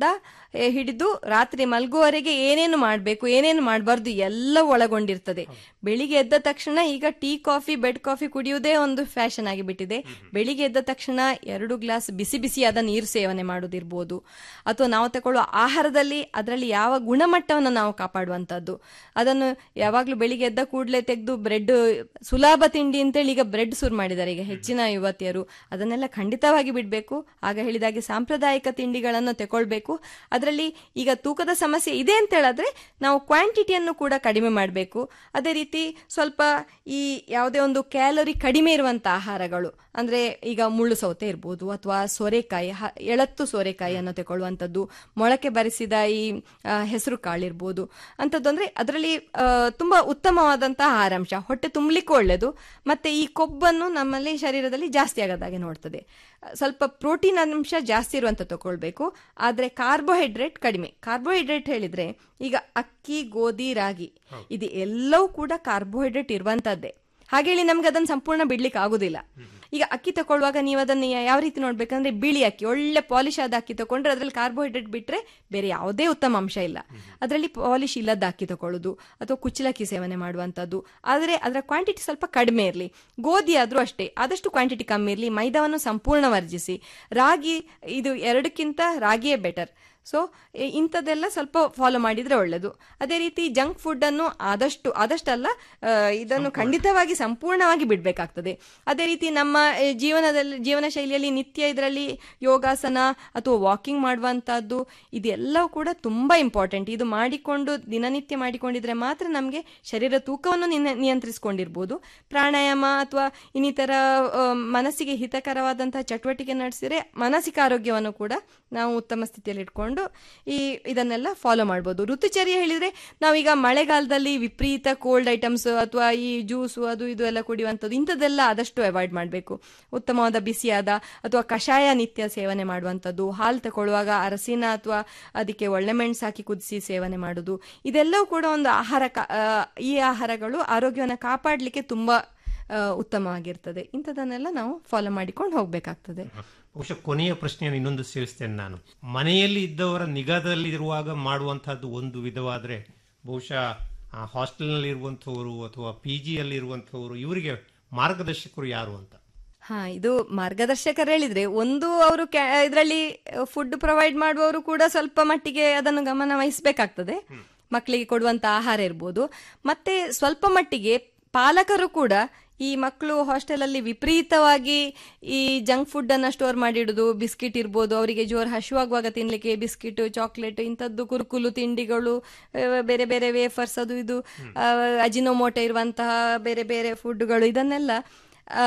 ಏ, ಹಿಡಿದು ರಾತ್ರಿ ಮಲಗುವವರೆಗೆ ಏನೇನು ಮಾಡಬೇಕು ಏನೇನು ಮಾಡಬಾರ್ದು ಎಲ್ಲ ಒಳಗೊಂಡಿರ್ತದೆ ಬೆಳಿಗ್ಗೆ ಎದ್ದ ತಕ್ಷಣ ಈಗ ಟೀ ಕಾಫಿ ಬೆಡ್ ಕಾಫಿ ಕುಡಿಯುವುದೇ ಒಂದು ಫ್ಯಾಷನ್ ಆಗಿಬಿಟ್ಟಿದೆ ಬೆಳಿಗ್ಗೆ ಎದ್ದ ತಕ್ಷಣ ಎರಡು ಗ್ಲಾಸ್ ಬಿಸಿ ಬಿಸಿಯಾದ ನೀರು ಸೇವನೆ ಮಾಡೋದಿರ್ಬೋದು ಅಥವಾ ನಾವು ತಗೊಳ್ಳುವ ಆಹಾರದಲ್ಲಿ ಅದರಲ್ಲಿ ಯಾವ ಗುಣಮಟ್ಟವನ್ನು ನಾವು ಕಾಪಾಡುವಂಥದ್ದು ಅದನ್ನು ಯಾವಾಗಲೂ ಬೆಳಿಗ್ಗೆ ಎದ್ದ ಕೂಡಲೇ ತೆಗೆದು ಬ್ರೆಡ್ ಸುಲಭ ತಿಂಡಿ ಅಂತೇಳಿ ಈಗ ಬ್ರೆಡ್ ಶುರು ಮಾಡಿದ್ದಾರೆ ಈಗ ಹೆಚ್ಚಿನ ಯುವತಿಯರು ಅದನ್ನೆಲ್ಲ ಖಂಡಿತವಾಗಿ ಬಿಡಬೇಕು ಆಗ ಹೇಳಿದಾಗೆ ಸಾಂಪ್ರದಾಯಿಕ ತಿಂಡಿಗಳನ್ನು ತಗೊಳ್ಬೇಕು ಅದರಲ್ಲಿ ಈಗ ತೂಕದ ಸಮಸ್ಯೆ ಇದೆ ಅಂತ ಹೇಳಿದ್ರೆ ನಾವು ಕ್ವಾಂಟಿಟಿಯನ್ನು ಕೂಡ ಕಡಿಮೆ ಮಾಡಬೇಕು ಅದೇ ರೀತಿ ಸ್ವಲ್ಪ ಈ ಯಾವುದೇ ಒಂದು ಕ್ಯಾಲರಿ ಕಡಿಮೆ ಇರುವಂತ ಆಹಾರಗಳು ಅಂದ್ರೆ ಈಗ ಮುಳ್ಳು ಸೌತೆ ಇರ್ಬೋದು ಅಥವಾ ಸೋರೆಕಾಯಿ ಹ- ಎಳತ್ತು ಸೋರೆಕಾಯಿಯನ್ನು ತಗೊಳ್ಳುವಂಥದ್ದು ಮೊಳಕೆ ಬರಿಸಿದ ಈ ಆ, ಹೆಸರು ಕಾಳಿರ್ಬೋದು ಅಂಥದ್ದು ಅಂದ್ರೆ ಅದರಲ್ಲಿ ಆ, ತುಂಬಾ ಉತ್ತಮವಾದಂತಹ ಆಹಾರಾಂಶ ಹೊಟ್ಟೆ ತುಂಬಲಿಕ್ಕೂ ಒಳ್ಳೆಯದು ಮತ್ತೆ ಈ ಕೊಬ್ಬನ್ನು ನಮ್ಮಲ್ಲಿ ಶರೀರದಲ್ಲಿ ಜಾಸ್ತಿ ಆಗದಾಗೆ ನೋಡ್ತದೆ ಆ, ಸ್ವಲ್ಪ ಪ್ರೋಟೀನ್ ಅಂಶ ಜಾಸ್ತಿ ಇರುವಂತ ತಗೊಳ್ಬೇಕು ಆದ್ರೆ ಕಾರ್ಬೋಹೈಡ್ರೇಟ್ ಕಡಿಮೆ ಕಾರ್ಬೋಹೈಡ್ರೇಟ್ ಹೇಳಿದ್ರೆ ಈಗ ಅಕ್ಕಿ ಗೋಧಿ ರಾಗಿ ಇದು ಎಲ್ಲವೂ ಕೂಡ ಕಾರ್ಬೋಹೈಡ್ರೇಟ್ ಇರುವಂತದ್ದೇ ಹಾಗೇಳಿ ನಮ್ಗೆ ಅದನ್ನು ಸಂಪೂರ್ಣ ಬಿಡ್ಲಿಕ್ಕೆ ಆಗುದಿಲ್ಲ ಈಗ ಅಕ್ಕಿ ತಗೊಳ್ಳುವಾಗ ನೀವು ಅದನ್ನ ಯಾವ ರೀತಿ ನೋಡ್ಬೇಕಂದ್ರೆ ಬಿಳಿ ಅಕ್ಕಿ ಒಳ್ಳೆ ಪಾಲಿಶ್ ಆದ ಅಕ್ಕಿ ತಗೊಂಡ್ರೆ ಅದ್ರಲ್ಲಿ ಕಾರ್ಬೋಹೈಡ್ರೇಟ್ ಬಿಟ್ರೆ ಬೇರೆ ಯಾವುದೇ ಉತ್ತಮ ಅಂಶ ಇಲ್ಲ ಅದರಲ್ಲಿ ಪಾಲಿಶ್ ಇಲ್ಲದ ಅಕ್ಕಿ ತಗೊಳ್ಳೋದು ಅಥವಾ ಕುಚ್ಚಲಕ್ಕಿ ಸೇವನೆ ಮಾಡುವಂಥದ್ದು ಆದರೆ ಅದರ ಕ್ವಾಂಟಿಟಿ ಸ್ವಲ್ಪ ಕಡಿಮೆ ಇರಲಿ ಗೋಧಿ ಆದರೂ ಅಷ್ಟೇ ಆದಷ್ಟು ಕ್ವಾಂಟಿಟಿ ಕಮ್ಮಿ ಇರಲಿ ಮೈದಾವನ್ನು ಸಂಪೂರ್ಣ ವರ್ಜಿಸಿ ರಾಗಿ ಇದು ಎರಡಕ್ಕಿಂತ ರಾಗಿಯೇ ಬೆಟರ್ ಸೊ ಇಂಥದ್ದೆಲ್ಲ ಸ್ವಲ್ಪ ಫಾಲೋ ಮಾಡಿದ್ರೆ ಒಳ್ಳೆಯದು ಅದೇ ರೀತಿ ಜಂಕ್ ಫುಡ್ ಅನ್ನು ಆದಷ್ಟು ಆದಷ್ಟಲ್ಲ ಆ, ಇದನ್ನು ಖಂಡಿತವಾಗಿ ಸಂಪೂರ್ಣವಾಗಿ ಬಿಡಬೇಕಾಗ್ತದೆ ಅದೇ ರೀತಿ ನಮ್ಮ ಆ, ಜೀವನದಲ್ಲಿ ಜೀವನ ಶೈಲಿಯಲ್ಲಿ ನಿತ್ಯ ಇದರಲ್ಲಿ ಯೋಗಾಸನ ಅಥವಾ ವಾಕಿಂಗ್ ಮಾಡುವಂತಹದ್ದು ಇದೆಲ್ಲವೂ ಕೂಡ ತುಂಬಾ ಇಂಪಾರ್ಟೆಂಟ್ ಇದು ಮಾಡಿಕೊಂಡು ದಿನನಿತ್ಯ ಮಾಡಿಕೊಂಡಿದ್ರೆ ಮಾತ್ರ ನಮಗೆ ಶರೀರ ತೂಕವನ್ನು ನಿನ್ನ- ನಿಯಂತ್ರಿಸಿಕೊಂಡಿರ್ಬೋದು ಪ್ರಾಣಾಯಾಮ ಅಥವಾ ಇನ್ನಿತರ ಆ, ಮನಸ್ಸಿಗೆ ಹಿತಕರವಾದಂತಹ ಚಟುವಟಿಕೆ ನಡೆಸಿದ್ರೆ ಮಾನಸಿಕ ಆರೋಗ್ಯವನ್ನು ಕೂಡ ನಾವು ಉತ್ತಮ ಸ್ಥಿತಿಯಲ್ಲಿ ಇಟ್ಕೊಂಡು ಈ ಇದನ್ನೆಲ್ಲ ಫಾಲೋ ಮಾಡ್ಬೋದು ಋತುಚರ್ಯ ಹೇಳಿದ್ರೆ ನಾವೀಗ ಮಳೆಗಾಲದಲ್ಲಿ ವಿಪರೀತ ಕೋಲ್ಡ್ ಐಟಮ್ಸ್ ಅಥವಾ ಈ ಜ್ಯೂಸು ಅದು ಇದು ಎಲ್ಲ ಕುಡಿಯುವಂಥದ್ದು ಇಂಥದ್ದೆಲ್ಲ ಆದಷ್ಟು ಅವಾಯ್ಡ್ ಮಾಡಬೇಕು ಉತ್ತಮವಾದ ಬಿಸಿಯಾದ ಅಥವಾ ಕಷಾಯ ನಿತ್ಯ ಸೇವನೆ ಮಾಡುವಂಥದ್ದು ಹಾಲು ತಗೊಳ್ಳುವಾಗ ಅರಸಿನ ಅಥವಾ ಅದಕ್ಕೆ ಒಳ್ಳೆ ಮೆಣಸು ಹಾಕಿ ಕುದಿಸಿ ಸೇವನೆ ಮಾಡೋದು ಇದೆಲ್ಲವೂ ಕೂಡ ಒಂದು ಆಹಾರ ಕಾ- ಆ, ಈ ಆಹಾರಗಳು ಆರೋಗ್ಯವನ್ನು ಕಾಪಾಡಲಿಕ್ಕೆ ತುಂಬಾ ಆ, ಉತ್ತಮವಾಗಿರ್ತದೆ ಇಂಥದನ್ನೆಲ್ಲ ನಾವು ಫಾಲೋ ಮಾಡಿಕೊಂಡು ಹೋಗ್ಬೇಕಾಗ್ತದೆ ಬಹುಶಃ ಕೊನೆಯ ಪ್ರಶ್ನೆಯನ್ನು ಇನ್ನೊಂದು ಸೇರಿಸ್ತೇನೆ ನಾನು ಮನೆಯಲ್ಲಿ ಇದ್ದವರ ನಿಗಾದಲ್ಲಿ ಇರುವಾಗ ಮಾಡುವಂತಹದ್ದು ಒಂದು ವಿಧವಾದ್ರೆ ಬಹುಶಃ ಹಾಸ್ಟೆಲ್ನಲ್ಲಿ ಇರುವಂಥವರು ಅಥವಾ ಪಿ ಜಿಯಲ್ಲಿ ಇರುವಂಥವರು ಇವರಿಗೆ ಮಾರ್ಗದರ್ಶಕರು ಯಾರು ಅಂತ ಹಾ ಇದು ಮಾರ್ಗದರ್ಶಕರು ಹೇಳಿದ್ರೆ ಒಂದು ಅವರು ಇದರಲ್ಲಿ ಫುಡ್ ಪ್ರೊವೈಡ್ ಮಾಡುವವರು ಕೂಡ ಸ್ವಲ್ಪ ಮಟ್ಟಿಗೆ ಅದನ್ನು ಗಮನ ವಹಿಸಬೇಕಾಗ್ತದೆ ಮಕ್ಕಳಿಗೆ ಕೊಡುವಂತ ಆಹಾರ ಇರ್ಬೋದು ಮತ್ತೆ ಸ್ವಲ್ಪ ಮಟ್ಟಿಗೆ ಪಾಲಕರು ಕೂಡ ಈ ಮಕ್ಕಳು ಹಾಸ್ಟೆಲಲ್ಲಿ ವಿಪರೀತವಾಗಿ ಈ ಜಂಕ್ ಫುಡ್ ಅನ್ನ ಸ್ಟೋರ್ ಮಾಡಿಡುದು ಬಿಸ್ಕಿಟ್ ಇರ್ಬೋದು ಅವರಿಗೆ ಜೋರ್ ಹಶುವಾಗುವಾಗ ತಿನ್ಲಿಕ್ಕೆ ಬಿಸ್ಕಿಟ್ ಚಾಕ್ಲೇಟ್ ಇಂಥದ್ದು ಕುರುಕುಲು ತಿಂಡಿಗಳು ಆ, ಬೇರೆ ಬೇರೆ ವೇಫರ್ಸ್ ಅದು ಇದು ಅಜಿನೋಮೋಟೊ ಇರುವಂತಹ ಬೇರೆ ಬೇರೆ ಫುಡ್ಗಳು ಇದನ್ನೆಲ್ಲ ಆ,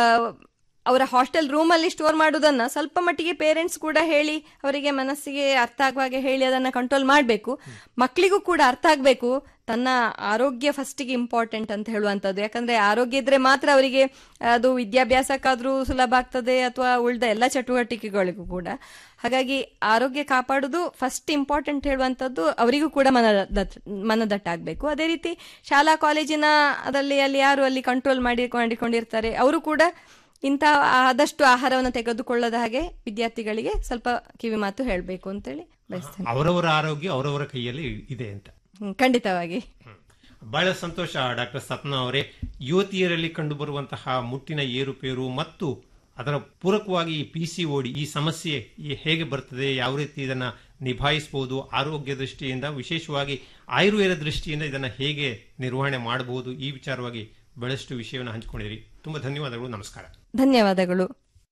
ಅವರ ಹಾಸ್ಟೆಲ್ ರೂಮಲ್ಲಿ ಸ್ಟೋರ್ ಮಾಡೋದನ್ನ ಸ್ವಲ್ಪ ಮಟ್ಟಿಗೆ ಪೇರೆಂಟ್ಸ್ ಕೂಡ ಹೇಳಿ ಅವರಿಗೆ ಮನಸ್ಸಿಗೆ ಅರ್ಥ ಆಗುವ ಹಾಗೆ ಹೇಳಿ ಅದನ್ನ ಕಂಟ್ರೋಲ್ ಮಾಡಬೇಕು ಮಕ್ಕಳಿಗೂ ಕೂಡ ಅರ್ಥ ಆಗಬೇಕು ತನ್ನ ಆರೋಗ್ಯ ಫಸ್ಟಿಗೆ ಇಂಪಾರ್ಟೆಂಟ್ ಅಂತ ಹೇಳುವಂಥದ್ದು ಯಾಕಂದ್ರೆ ಆರೋಗ್ಯ ಇದ್ರೆ ಮಾತ್ರ ಅವರಿಗೆ ಅದು ವಿದ್ಯಾಭ್ಯಾಸಕ್ಕಾದ್ರೂ ಸುಲಭ ಆಗ್ತದೆ ಅಥವಾ ಉಳಿದ ಎಲ್ಲ ಚಟುವಟಿಕೆಗಳಿಗೂ ಕೂಡ ಹಾಗಾಗಿ ಆರೋಗ್ಯ ಕಾಪಾಡುದು ಫಸ್ಟ್ ಇಂಪಾರ್ಟೆಂಟ್ ಹೇಳುವಂಥದ್ದು ಅವರಿಗೂ ಕೂಡ ಮನದಟ್ ಮನದಟ್ಟಾಗಬೇಕು ಅದೇ ರೀತಿ ಶಾಲಾ ಕಾಲೇಜಿನ ಅದಲ್ಲಿ ಅಲ್ಲಿ ಯಾರು ಅಲ್ಲಿ ಕಂಟ್ರೋಲ್ ಮಾಡಿ ಮಾಡಿಕೊಂಡಿರ್ತಾರೆ ಅವರು ಕೂಡ ಇಂಥ ಆದಷ್ಟು ಆಹಾರವನ್ನು ತೆಗೆದುಕೊಳ್ಳದ ಹಾಗೆ ವಿದ್ಯಾರ್ಥಿಗಳಿಗೆ ಸ್ವಲ್ಪ ಕಿವಿ ಮಾತು ಹೇಳಬೇಕು ಅಂತೇಳಿ ಬಯಸ್ತೇನೆ ಅವರವರ ಆರೋಗ್ಯ ಅವರವರ ಕೈಯಲ್ಲಿ ಇದೆ ಅಂತ ಹ್ಮ್, ಖಂಡಿತವಾಗಿ ಬಹಳ ಸಂತೋಷ ಡಾಕ್ಟರ್ ಸಪ್ನಾ ಅವರೇ ಯುವತಿಯರಲ್ಲಿ ಕಂಡುಬರುವಂತಹ ಮುಟ್ಟಿನ ಏರುಪೇರು ಮತ್ತು ಅದರ ಪೂರಕವಾಗಿ ಈ ಪಿ ಸಿ ಓಡಿ ಈ ಸಮಸ್ಯೆ ಈ ಹೇಗೆ ಬರ್ತದೆ ಯಾವ ರೀತಿ ಇದನ್ನ ನಿಭಾಯಿಸಬಹುದು ಆರೋಗ್ಯ ದೃಷ್ಟಿಯಿಂದ ವಿಶೇಷವಾಗಿ ಆಯುರ್ವೇದ ದೃಷ್ಟಿಯಿಂದ ಇದನ್ನ ಹೇಗೆ ನಿರ್ವಹಣೆ ಮಾಡಬಹುದು ಈ ವಿಚಾರವಾಗಿ ಬಹಳಷ್ಟು ವಿಷಯವನ್ನು ಹಂಚಿಕೊಂಡಿರಿ ತುಂಬಾ ಧನ್ಯವಾದಗಳು ನಮಸ್ಕಾರ ಧನ್ಯವಾದಗಳು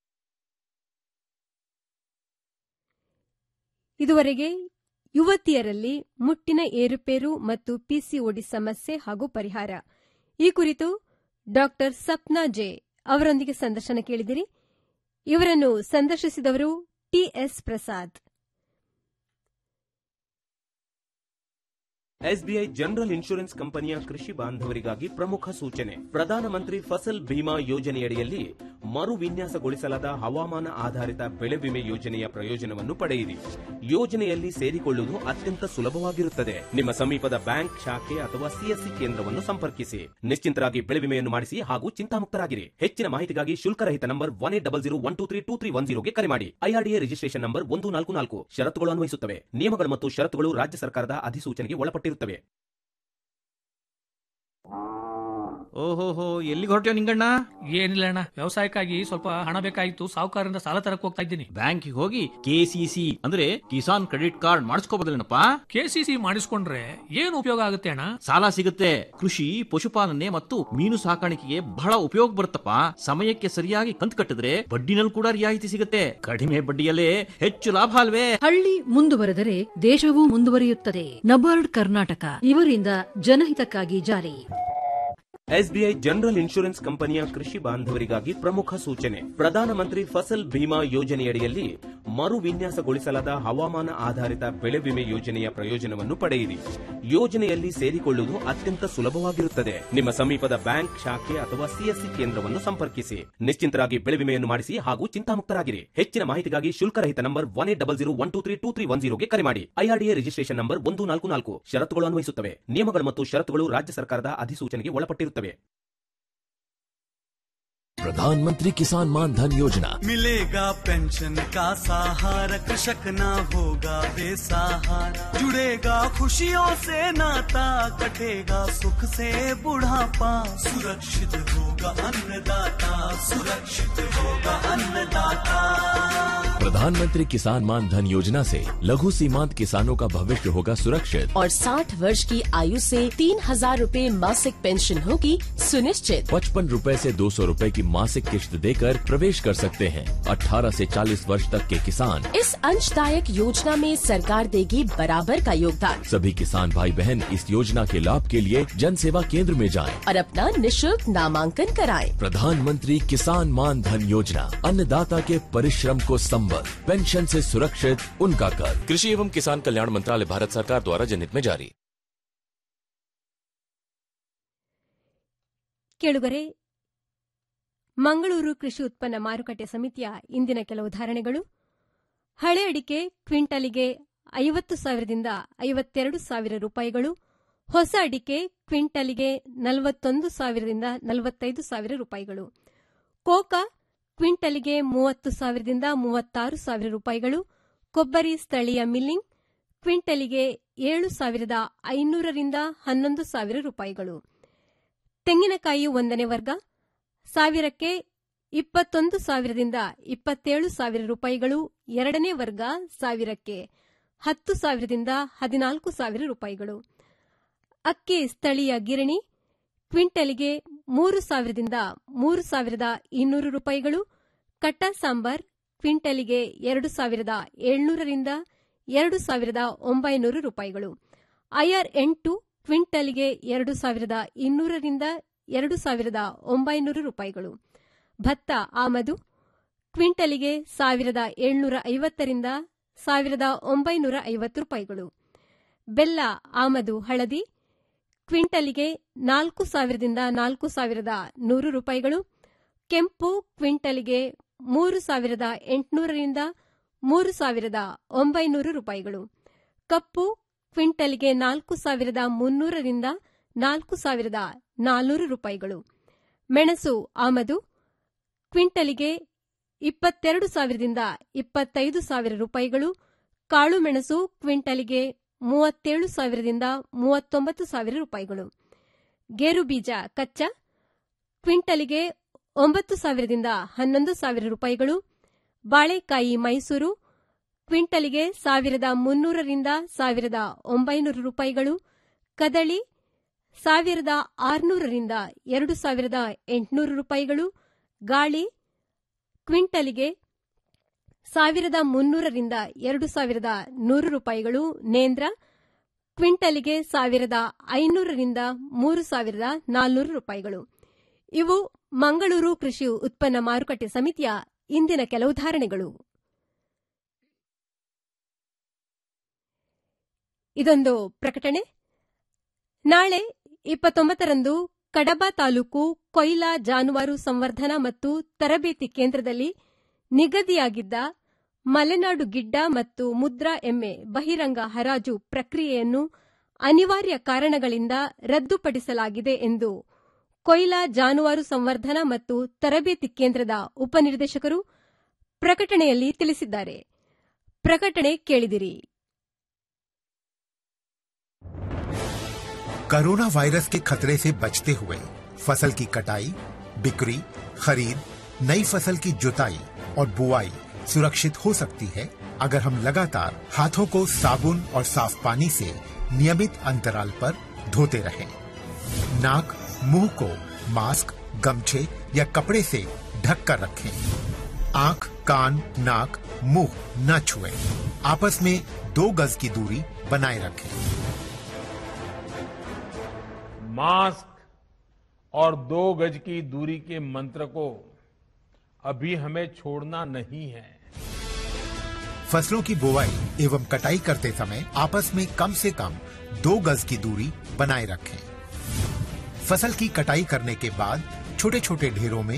ಇದುವರೆಗೆ ಯುವತಿಯರಲ್ಲಿ ಮುಟ್ಟಿನ ಏರುಪೇರು ಮತ್ತು ಪಿಸಿಒಡಿ ಸಮಸ್ಯೆ ಹಾಗೂ ಪರಿಹಾರ ಈ ಕುರಿತು ಡಾಕ್ಟರ್ ಸಪ್ನಾ ಜೆ ಅವರೊಂದಿಗೆ ಸಂದರ್ಶನ ಕೇಳಿದಿರಿ ಇವರನ್ನು ಸಂದರ್ಶಿಸಿದವರು TS Prasad SBI general insurance ಕಂಪನಿಯ ಕೃಷಿ ಬಾಂಧವರಿಗಾಗಿ ಪ್ರಮುಖ ಸೂಚನೆ ಪ್ರಧಾನಮಂತ್ರಿ ಫಸಲ್ ಬಿಮಾ ಯೋಜನೆಯಡಿಯಲ್ಲಿ ಮರು ವಿನ್ಯಾಸಗೊಳಿಸಲಾದ ಹವಾಮಾನ ಆಧಾರಿತ ಬೆಳೆ ವಿಮೆ ಯೋಜನೆಯ ಪ್ರಯೋಜನವನ್ನು ಪಡೆಯಿರಿ ಯೋಜನೆಯಲ್ಲಿ ಸೇರಿಕೊಳ್ಳುವುದು ಅತ್ಯಂತ ಸುಲಭವಾಗಿರುತ್ತದೆ ನಿಮ್ಮ ಸಮೀಪದ ಬ್ಯಾಂಕ್ ಶಾಖೆ ಅಥವಾ ಸಿಎಸ್ಸಿ ಕೇಂದ್ರವನ್ನು ಸಂಪರ್ಕಿಸಿ ನಿಶ್ಚಿಂತರಾಗಿ ಬೆಳೆ ವಿಮೆಯನ್ನು ಮಾಡಿಸಿ ಹಾಗೂ ಚಿಂತಾಮುಕ್ತರಾಗಿರಿ ಹೆಚ್ಚಿನ ಮಾಹಿತಿಗಾಗಿ ಶುಲ್ಕರಹಿತ number one eight double zero one two three two three one ಜೀರೋಗೆ ಕರೆ ಮಾಡಿ ಐಆರ್ಡಿಎ ರಿಜಿಸ್ಟ್ರೇಷನ್ ನಂಬರ್ ಒಂದು ನಾಲ್ಕು ನಾಲ್ಕು ಷರತ್ತುಗಳು ಅನ್ವಯಿಸುತ್ತವೆ ನಿಯಮಗಳು ಮತ್ತು ಷರತ್ತುಗಳು ರಾಜ್ಯ ಸರ್ಕಾರದ ಅಧಿಸೂಚನೆಗೆ ಒಳಪಟ್ಟಿರುತ್ತವೆ ಓಹೋಹೋ ಎಲ್ಲಿಗೆ ಹೊರಟ್ಯೋ ನಿಂಗಣ್ಣ ಏನಿಲ್ಲ ಅಣ್ಣ ವ್ಯವಸಾಯಕ್ಕಾಗಿ ಸ್ವಲ್ಪ ಹಣ ಬೇಕಾಗಿತ್ತು ಸಾಹುಕಾರರಿಂದ ಸಾಲ ತರಕ್ ಹೋಗ್ತಾ ಇದ್ದೀನಿ ಬ್ಯಾಂಕಿಗೆ ಹೋಗಿ ಕೆಸಿಸಿ ಅಂದ್ರೆ ಕಿಸಾನ್ ಕ್ರೆಡಿಟ್ ಕಾರ್ಡ್ ಮಾಡಿಸ್ಕೋಬೋದಲ್ಲೇನಪ್ಪ ಕೆಸಿಸಿ ಮಾಡಿಸ್ಕೊಂಡ್ರೆ ಏನು ಉಪಯೋಗ ಆಗುತ್ತೆ ಅಣ್ಣ ಸಾಲ ಸಿಗುತ್ತೆ ಕೃಷಿ ಪಶುಪಾಲನೆ ಮತ್ತು ಮೀನು ಸಾಕಾಣಿಕೆಗೆ ಬಹಳ ಉಪಯೋಗ ಬರುತ್ತಪ್ಪ ಸಮಯಕ್ಕೆ ಸರಿಯಾಗಿ ಕಂತು ಕಟ್ಟಿದ್ರೆ ಬಡ್ಡಿನಲ್ಲಿ ಕೂಡ ರಿಯಾಯಿತಿ ಸಿಗುತ್ತೆ ಕಡಿಮೆ ಬಡ್ಡಿಯಲ್ಲೇ ಹೆಚ್ಚು ಲಾಭ ಅಲ್ವೇ ಹಳ್ಳಿ ಮುಂದುವರೆದರೆ ದೇಶವೂ ಮುಂದುವರಿಯುತ್ತದೆ ನಬಾರ್ಡ್ ಕರ್ನಾಟಕ ಇವರಿಂದ ಜನಹಿತಕ್ಕಾಗಿ ಜಾರಿ ಎಸ್ಬಿಐ ಜನರಲ್ ಇನ್ಶೂರೆನ್ಸ್ ಕಂಪನಿಯ ಕೃಷಿ ಬಾಂಧವರಿಗಾಗಿ ಪ್ರಮುಖ ಸೂಚನೆ ಪ್ರಧಾನಮಂತ್ರಿ ಫಸಲ್ ಬಿಮಾ ಯೋಜನೆಯಡಿಯಲ್ಲಿ ಮರು ವಿನ್ಯಾಸಗೊಳಿಸಲಾದ ಹವಾಮಾನ ಆಧಾರಿತ ಬೆಳೆ ವಿಮೆ ಯೋಜನೆಯ ಪ್ರಯೋಜನವನ್ನು ಪಡೆಯಿರಿ ಯೋಜನೆಯಲ್ಲಿ ಸೇರಿಕೊಳ್ಳುವುದು ಅತ್ಯಂತ ಸುಲಭವಾಗಿರುತ್ತದೆ ನಿಮ್ಮ ಸಮೀಪದ ಬ್ಯಾಂಕ್ ಶಾಖೆ ಅಥವಾ ಸಿಎಸ್ಸಿ ಕೇಂದ್ರವನ್ನು ಸಂಪರ್ಕಿಸಿ ನಿಶ್ಚಿಂತರಾಗಿ ಬೆಳೆ ವಿಮೆಯನ್ನು ಮಾಡಿಸಿ ಹಾಗೂ ಚಿಂತಾಮುಕ್ತರಾಗಿರಿ ಹೆಚ್ಚಿನ ಮಾಹಿತಿಗಾಗಿ ಶುಲ್ಕರಹಿತ number one eight double zero one two three two three one ಜೀರೋಗೆ ಕರೆ ಮಾಡಿ ಐಆರ್ಡಿಎ ರಿಜಿಸ್ಟ್ರೇಷನ್ ನಂಬರ್ ಒಂದು ನಾಲ್ಕು ನಾಲ್ಕು ಷರತ್ತುಗಳು ಅನ್ವಯಿಸುತ್ತವೆ ನಿಯಮಗಳು ಮತ್ತು ಷರತ್ತುಗಳು ರಾಜ್ಯ ಸರ್ಕಾರದ ಅಧಿಸೂಚನೆಗೆ ಒಳಪಟ್ಟಿರುತ್ತವೆ प्रधानमंत्री किसान मान धन योजना मिलेगा पेंशन का सहारा कृषक ना होगा बेसहारा जुड़ेगा खुशियों से नाता कटेगा सुख से बुढ़ापा सुरक्षित होगा अन्नदाता सुरक्षित होगा अन्नदाता प्रधानमंत्री किसान मान धन योजना से लघु सीमांत किसानों का भविष्य होगा सुरक्षित और 60 वर्ष की आयु से तीन हजार रूपए मासिक पेंशन होगी सुनिश्चित पचपन रूपए से दो सौ रूपए की मासिक किश्त देकर प्रवेश कर सकते हैं 18 से 40 वर्ष तक के किसान इस अंशदायक योजना में सरकार देगी बराबर का योगदान सभी किसान भाई बहन इस योजना के लाभ के लिए जन सेवा केंद्र में जाएं। और अपना निशुल्क नामांकन कराएं। प्रधानमंत्री किसान मान धन योजना अन्नदाता के परिश्रम को संबल पेंशन से सुरक्षित उनका कर कृषि एवं किसान कल्याण मंत्रालय भारत सरकार द्वारा जनहित में जारी ಕೇಳುಗರೆ ಮಂಗಳೂರು ಕೃಷಿ ಉತ್ಪನ್ನ ಮಾರುಕಟ್ಟೆ ಸಮಿತಿಯ ಇಂದಿನ ಕೆಲವು ಧಾರಣೆಗಳು ಹಳೆ ಅಡಿಕೆ ಕ್ವಿಂಟಲಿಗೆ ಐವತ್ತು ಸಾವಿರದಿಂದ ಐವತ್ತೆರಡು ಸಾವಿರ ರೂಪಾಯಿಗಳು ಹೊಸ ಅಡಿಕೆ ಕ್ವಿಂಟಲಿಗೆ ನಲವತ್ತೊಂದು ಸಾವಿರದಿಂದ ನಲವತ್ತೈದು ಸಾವಿರ ರೂಪಾಯಿಗಳು ಕೋಕಾ ಕ್ವಿಂಟಲಿಗೆ ಮೂವತ್ತು ಸಾವಿರದಿಂದ ಮೂವತ್ತಾರು ಸಾವಿರ ರೂಪಾಯಿಗಳು ಕೊಬ್ಬರಿ ಸ್ಥಳೀಯ ಮಿಲ್ಲಿಂಗ್ ಕ್ವಿಂಟಲಿಗೆ ಏಳು ಸಾವಿರದ ಐನೂರರಿಂದ ಹನ್ನೊಂದು ಸಾವಿರ ರೂಪಾಯಿಗಳು ತೆಂಗಿನಕಾಯಿ ಒಂದನೇ ವರ್ಗ ಸಾವಿರಕ್ಕೆ ಇಪ್ಪತ್ತೊಂದು ಸಾವಿರದಿಂದ ಇಪ್ಪತ್ತೇಳು ಸಾವಿರ ರೂಪಾಯಿಗಳು ಎರಡನೇ ವರ್ಗ ಸಾವಿರಕ್ಕೆ ಹತ್ತು ಸಾವಿರದಿಂದ ಹದಿನಾಲ್ಕು ಸಾವಿರ ರೂಪಾಯಿಗಳು ಅಕ್ಕಿ ಸ್ಥಳೀಯ ಗಿರಣಿ ಕ್ವಿಂಟಲಿಗೆ ಮೂರು ಸಾವಿರದಿಂದ ಮೂರು ಸಾವಿರದ ಇನ್ನೂರು ರೂಪಾಯಿಗಳು ಕಟ್ಟ ಸಾಂಬಾರ್ ಕ್ವಿಂಟಲಿಗೆ ಎರಡು ಸಾವಿರದ ಏಳ್ನೂರರಿಂದ ಎರಡು ಸಾವಿರದ ಒಂಬೈನೂರು ರೂಪಾಯಿಗಳು ಐಆರ್ ಎಂಟು ಕ್ವಿಂಟಲ್ಗೆ ಎರಡು ಸಾವಿರದ ಇನ್ನೂರರಿಂದ ಎರಡು ಸಾವಿರದ ಒಂಬೈನೂರು ರೂಪಾಯಿಗಳು ಭತ್ತ ಆಮದು ಕ್ವಿಂಟಲಿಗೆ ಸಾವಿರದ ಏಳ್ನೂರ ಐವತ್ತರಿಂದ ಸಾವಿರದ ಒಂಬೈನೂರ ಐವತ್ತು ರೂಪಾಯಿಗಳು ಬೆಲ್ಲ ಆಮದು ಹಳದಿ ಕ್ವಿಂಟಲಿಗೆ ನಾಲ್ಕು ಸಾವಿರದಿಂದ ನಾಲ್ಕು ಸಾವಿರದ ನೂರು ರೂಪಾಯಿಗಳು ಕೆಂಪು ಕ್ವಿಂಟಲಿಗೆ ಮೂರು ಸಾವಿರದ ಎಂಟುನೂರರಿಂದ ಮೂರು ಸಾವಿರದ ಒಂಬೈನೂರು ರೂಪಾಯಿಗಳು ಕಪ್ಪು ಕ್ವಿಂಟಲ್ಗೆ ನಾಲ್ಕು ಸಾವಿರದ ಮುನ್ನೂರರಿಂದ ನಾಲ್ಕು ಸಾವಿರದ ನಾಲ್ನೂರು ರೂಪಾಯಿಗಳು ಮೆಣಸು ಆಮದು ಕ್ವಿಂಟಲಿಗೆ ಇಪ್ಪತ್ತೆರಡು ಸಾವಿರದಿಂದ ಇಪ್ಪತ್ತೈದು ಸಾವಿರ ರೂಪಾಯಿಗಳು ಕಾಳು ಮೆಣಸು ಕ್ವಿಂಟಲಿಗೆ ಮೂವತ್ತೇಳು ಸಾವಿರದಿಂದ ಮೂವತ್ತೊಂಬತ್ತು ಸಾವಿರ ರೂಪಾಯಿಗಳು ಗೇರು ಬೀಜ ಕಚ್ಚಾ ಕ್ವಿಂಟಲಿಗೆ ಒಂಬತ್ತು ಸಾವಿರದಿಂದ ಹನ್ನೊಂದು ಸಾವಿರ ರೂಪಾಯಿಗಳು ಬಾಳೆಕಾಯಿ ಮೈಸೂರು ಕ್ವಿಂಟಲಿಗೆ ಸಾವಿರದ ಮುನ್ನೂರರಿಂದ ಸಾವಿರದ ಒಂಬೈನೂರು ರೂಪಾಯಿಗಳು ಕದಳಿ ಸಾವಿರದ ಆರುನೂರರಿಂದ ಎರಡು ಸಾವಿರದ ಎಂಟುನೂರು ರೂಪಾಯಿಗಳು ಗಾಳಿ ಕ್ವಿಂಟಲಿಗೆ ಸಾವಿರದ ಮುನ್ನೂರರಿಂದ ಎರಡು ಸಾವಿರದ ನೂರು ರೂಪಾಯಿಗಳು ನೇಂದ್ರ ಕ್ವಿಂಟಲಿಗೆ ಸಾವಿರದ ಐನೂರರಿಂದ ಮೂರು ಸಾವಿರದ ನಾಲ್ನೂರು ರೂಪಾಯಿಗಳು ಇವು ಮಂಗಳೂರು ಕೃಷಿ ಉತ್ಪನ್ನ ಮಾರುಕಟ್ಟೆ ಸಮಿತಿಯ ಇಂದಿನ ಕೆಲವು ಧಾರಣೆಗಳು ಇದೊಂದು ಪ್ರಕಟಣೆ ನಾಳೆ ಇಪ್ಪತ್ತೊಂಬತ್ತರಂದು ಕಡಬ ತಾಲೂಕು ಕೊಯ್ಲಾ ಜಾನುವಾರು ಸಂವರ್ಧನಾ ಮತ್ತು ತರಬೇತಿ ಕೇಂದ್ರದಲ್ಲಿ ನಿಗದಿಯಾಗಿದ್ದ ಮಲೆನಾಡು ಗಿಡ್ಡ ಮತ್ತು ಮುದ್ರಾ ಎಮ್ಮೆ ಬಹಿರಂಗ ಹರಾಜು ಪ್ರಕ್ರಿಯೆಯನ್ನು ಅನಿವಾರ್ಯ ಕಾರಣಗಳಿಂದ ರದ್ದುಪಡಿಸಲಾಗಿದೆ ಎಂದು ಕೊಯ್ಲಾ ಜಾನುವಾರು ಸಂವರ್ಧನಾ ಮತ್ತು ತರಬೇತಿ ಕೇಂದ್ರದ ಉಪನಿರ್ದೇಶಕರು ಪ್ರಕಟಣೆಯಲ್ಲಿ ತಿಳಿಸಿದ್ದಾರೆ ಪ್ರಕಟಣೆ ಕೇಳಿದಿರಿ कोरोना वायरस के खतरे से बचते हुए फसल की कटाई बिक्री खरीद नई फसल की जुताई और बुआई सुरक्षित हो सकती है अगर हम लगातार हाथों को साबुन और साफ पानी से नियमित अंतराल पर धोते रहें। नाक मुंह को मास्क गमछे या कपड़े से ढक कर रखें आंख कान नाक मुंह न छुएं। आपस में दो गज की दूरी बनाए रखें मास्क और दो गज की दूरी के मंत्र को अभी हमें छोड़ना नहीं है फसलों की बुवाई एवं कटाई करते समय आपस में कम से कम दो गज की दूरी बनाए रखें फसल की कटाई करने के बाद छोटे छोटे ढेरों में